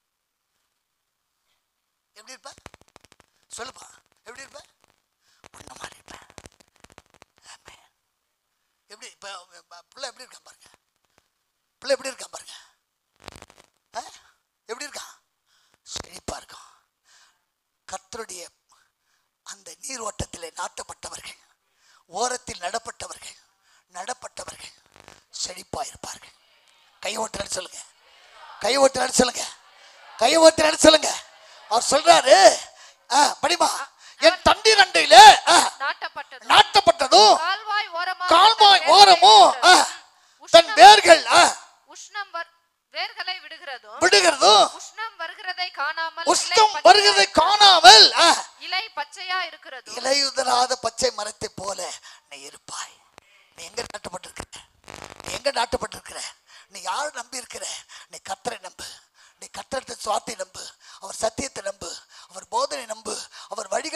எப்படி இருப்பேன் சொல்லுப்பா எப்படி இருப்பேன் உன்ன மாதிரி இருப்பேன் Amen. எப்படி இப்ப இப்ப பிள்ளை எப்படி இருக்கான் பாருங்க பிள்ளை எப்படி இருக்கான் பாருங்க ஆ? எப்படி இருக்கான் செழிப்பா இருக்கான் கர்த்தருடைய அந்த நீரோட்டத்திலே நாட்டப்பட்டவர்கள் ஓரத்தில் நடப்பட்டவர்கள் நடப்பட்டவர்கள் செழிப்பா இருப்பார்கள் கை ஓட்டுறன்னு சொல்லுங்க கை ஓட்டுறன்னு சொல்லுங்க கை ஓட்டுறன்னு சொல்லுங்க அவர் சொல்றாரு ஆ, படிமா என் தண்ணீர் அண்டையில ஆ, நாட்டப்பட்டது நாட்டப்பட்டதும் கால்வாய் ஓரமாக கால்வாய் தன் வேர்களை ஓரமும் ஆ, விடுகிறதும், தன் உஷ்ணம் வேர்கள் ஆ, உஷ்ணம் வர்- வேர்களை விடுகிறதும் விடுகிறதும் உஷ்ணம் வருகிறதை காணாமல் உஷ்டம் இலை வருகிறதை பச்சையா- காணாமல் ஆ, இலை பச்சையா இருக்கிறதும் இலையுதராத பச்சை மரத்தை போல நீ இருப்பாய் நீ எங்க நாட்டப்பட்டிருக்கிற நீ எங்க நாட்டப்பட்டிருக்கிற நீ யார் நம்பி இருக்கிற நீ கத்தரை நம்பு நீ கத்தரத்தை சுவாத்தை நம்பு அவர் சத்தியத்தை நம்பு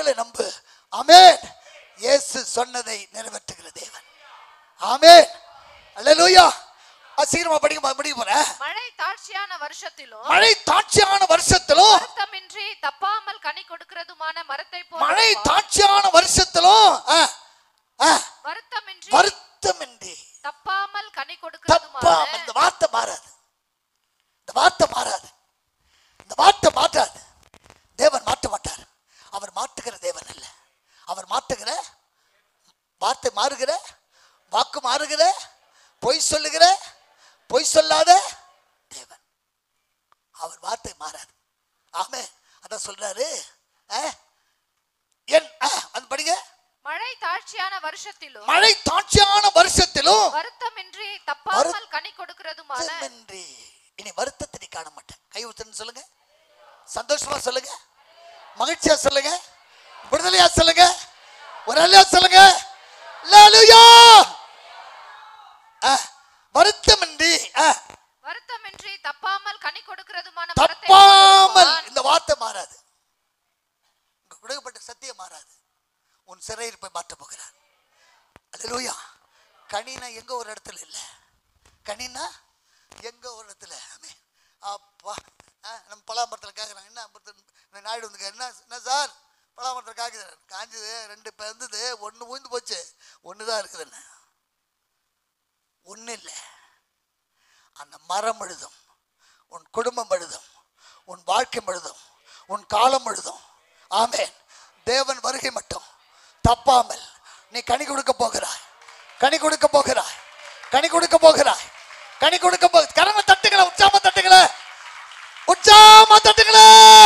இயேசுவை நம்பு ஆமென் இயேசு சொன்னதை நிறைவேற்றுகிற தேவன் ஆமென் அல்லேலூயா சீக்கிரமா படிக்க படிக்க போறேன் மழை தாட்சியான வருஷத்திலும் மழை தாட்சியான வருஷத்திலும் வருத்தமின்றி தப்பாமல் கனி கொடுக்கிறதுமான மரத்தை போல மழை இருப்பார். தாட்சியான வருஷத்திலும் ஆ, ஆ, வருத்தமின்றி வருத்தமின்றி தப்பாமல் கனி தப்பா கொடுக்கிறதுமான இந்த வார்த்தை மாறாது இந்த வார்த்தை மாறாது இந்த வார்த்தை மாற்றாது தேவன் மாற்ற மாட்டார் அவர் மாற்றுகிற தேவன் அல்ல அவர் மாற்றுகிற வார்த்தை மாறுகிற வாக்கு மாறுகிற பொய் சொல்லுகிற பொய் சொல்லாத தேவன் அவர் வார்த்தை மாறாது ஆமே அதான் சொல்றாரு ஆ? என் ஆ, அது படிங்க மழை தாட்சியான வருஷத்திலும் மழை தாட்சியான வருஷத்திலும் வருத்தமின்றி தப்பாமல் கனி கொடுக்கிறதுமான வருத்தமின்றி இனி வருத்தத்தை நீ காண மாட்டேன் கை ஊத்துன்னு சொல்லுங்க சந்தோஷமா சொல்லுங்க மகிழ்ச்சியா சொல்லுங்க விடுதலையா சொல்லுங்க ஒரு அல்லையா சொல்லுங்க அல்லேலூயா ஆ, வருத்தமின்றி ஆ, வருத்தமின்றி தப்பாமல் கனி கொடுக்கிறதுமான மரத்தை போல தப்பாமல் இருப்பான். இந்த வார்த்தை மாறாது உங்க கொடுக்கப்பட்ட சத்தியம் மாறாது உன் சிறையிருப்பை மாற்ற போகிறார் அல்லேலூயா கனினா எங்க ஒரு இடத்துல இல்ல கனினா எங்க ஒரு இடத்துல ஆமே அப்பா ஆ, நம்ம பலாமரத்தில் கேட்குறாங்க என்ன மரத்துல- நாயுடு வந்து கேக்குறாரு, என்ன என்ன சார் பலாமரத்தில் காய்க்குது காஞ்சது ரெண்டு இப்போ இருந்தது ஒன்று ஊந்து போச்சு ஒன்று தான் இருக்குதுன்னு ஒன்றும் இல்லை அந்த மரம் எழுதும் உன் குடும்பம் எழுதும் உன் வாழ்க்கை எழுதும் உன் காலம் எழுதும் ஆமென் தேவன் வருகை மட்டும் தப்பாமல் நீ கனி கொடுக்க போகிறாய் கனி கொடுக்க போகிறாய் கனி கொடுக்க போகிறாய் கனி கொடுக்க போ கரம தட்டுங்கள உற்சாம தட்டுங்கள உற்சாம தட்டுங்கள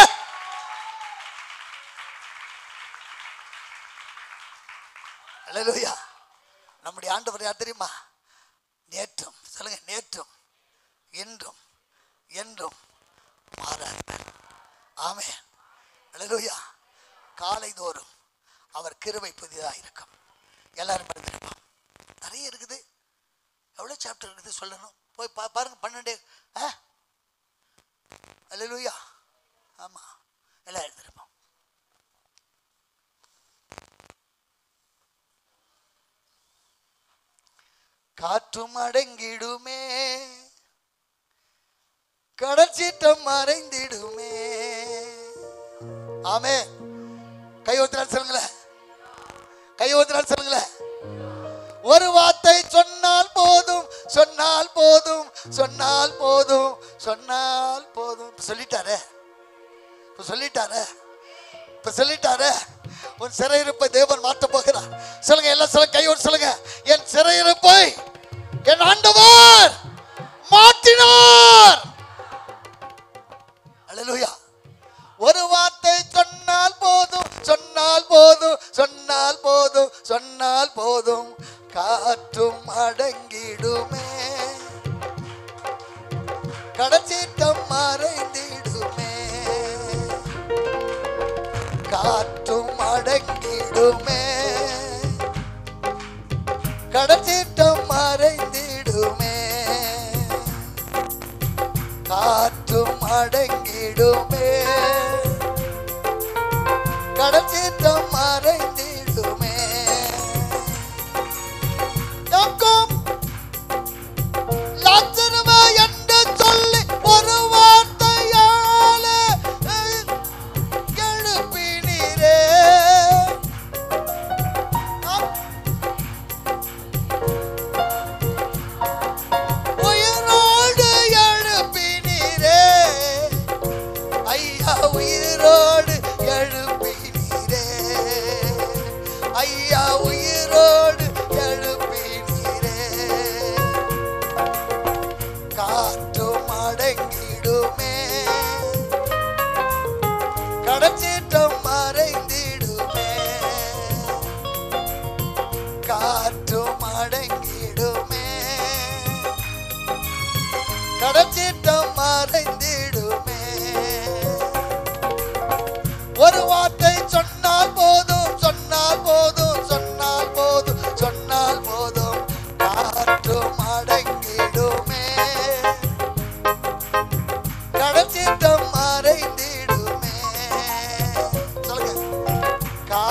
அல்லேலூயா நம்முடைய ஆண்டவர் யார் தெரியுமா நேற்றும் சொல்லுங்க நேற்றும் என்றும் என்றும் மாறாதவர் ஆமே அல்லேலூயா காலை தோறும் அவர் கிருபை புதிதாக இருக்கும் எல்லாரும் படித்திருப்போம் நிறைய இருக்குது எவ்வளோ சாப்டர் இருக்குது சொல்லணும் போய் பா பாருங்க பன்னெண்டு ஆ அல்லேலூயா ஆமாம் எல்லாம் எழுதிருப்போம் காற்றும் அடங்கிடுமே கடற்சீட்டம் மறைந்திடுமே ஆமே கையோத்தினால் சொல்லுங்களேன் கையோத்தினால் சொல்லுங்களேன் ஒரு வார்த்தை சொன்னால் போதும் சொன்னால் போதும் சொன்னால் போதும் சொன்னால் போதும் இப்ப சொல்லிட்டாரே இப்ப சொல்லிட்டாரே இப்ப சொல்லிட்டாரே உன் சிறையிருப்பை தேவன் மாற்ற போகிறார் சொல்லுங்க எல்லாம் சொல்லுங்க கையோடு சொல்லுங்க என் சிறையிருப்பை என் ஆண்டவர் மாற்றினார் அல்லேலூயா ஒரு வார்த்தை சொன்னால் போதும் சொன்னால் போதும் சொன்னால் போதும் சொன்னால் போதும் காற்றும் அடங்கிடுமே கடச்சீட்டம் மறைந்திடுமே காற்றும் அடங்கிடுமே கடச்சீட்டம் மறைந்திடுமே காற்றும் அடங்கிடுமே கடச்சீட்டம் மறைந்திடுமே யாக்கோப் லாசருவே என்று சொல்லி ஒரு வார்த்தையாலே எழுப்பினீரே உயிரோடு எழுப்பினீரே ஐயா உயிரோடு எழுப்பினீரே ஐயா உயிரோடு எழுப்பினீரே காற்றும் அடங்கிடுமே கடச்சீட்டம் மறைந்திடுமே காற்றும் அடங்கிடுமே கடச்சீட்டம் மறைந்திடுமே ஒரு வார்த்தை சொன்னால் போதும் சொன்னால் போதும் சொன்னால் போதும் சொன்னால் போதும் காற்றும் அடங்கிடுமே கடச்சீட்டம் மறைந்திடுமே சொல்லுங்க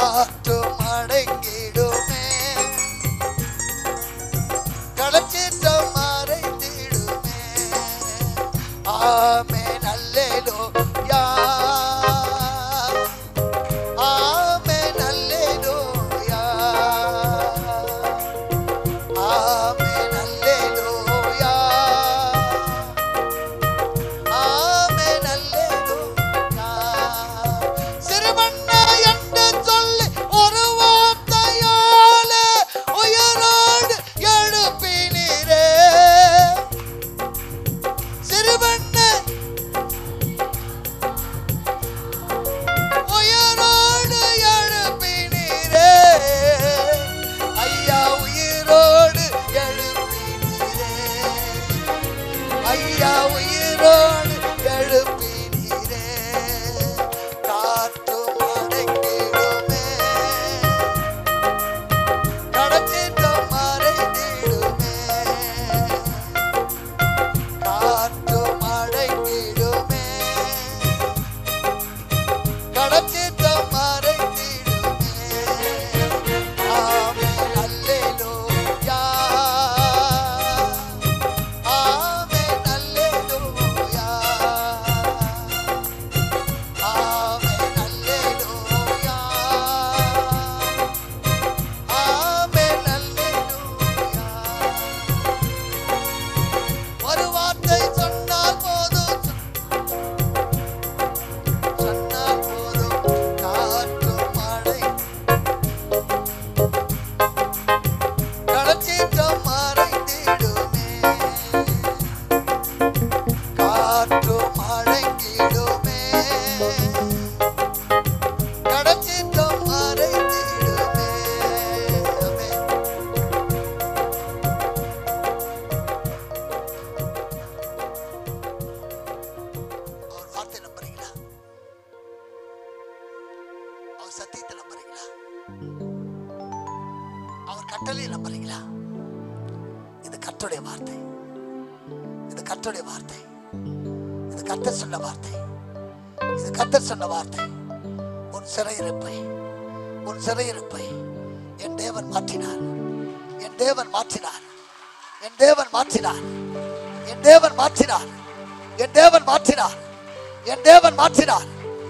டோட்டலி நம்புறீங்களா இது கர்த்தருடைய வார்த்தை இது கர்த்தருடைய வார்த்தை இது கர்த்தர் சொன்ன வார்த்தை இது கர்த்தர் சொன்ன வார்த்தை உன் சிறையிருப்பை உன் சிறையிருப்பை என் தேவன் மாற்றினார் என் தேவன் மாற்றினார் என் தேவன் மாற்றினார் என் தேவன் மாற்றினார் என் தேவன் மாற்றினார் என் தேவன் மாற்றினார்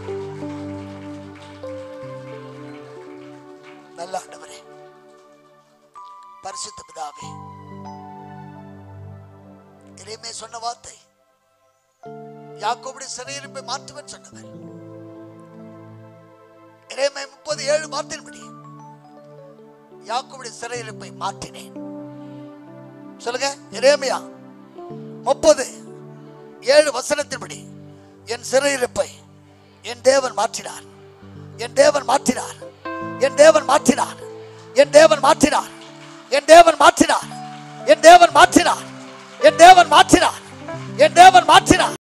நல்ல ஆண்டவரே பரிசுத்த பிதாவே இறைமே சொன்ன வார்த்தை யாக்கோபுடைய சிறையிருப்பை மாற்றுவன் சொன்னவர் இறைமை முப்பது ஏழு வார்த்தையின்படி யாக்கோபுடைய சிறையிருப்பை மாற்றினேன் சொல்லுங்க எரேமியா முப்பது ஏழு வசனத்தின்படி என் சிறையிருப்பை என் தேவன் மாற்றினார் என் தேவன் மாற்றினார் என் தேவன் மாற்றினார் என் தேவன் மாற்றினார் என் தேவன் மாற்றினார் என் தேவன் மாற்றினார் என் தேவன் மாற்றினார் என் தேவன் மாற்றினார்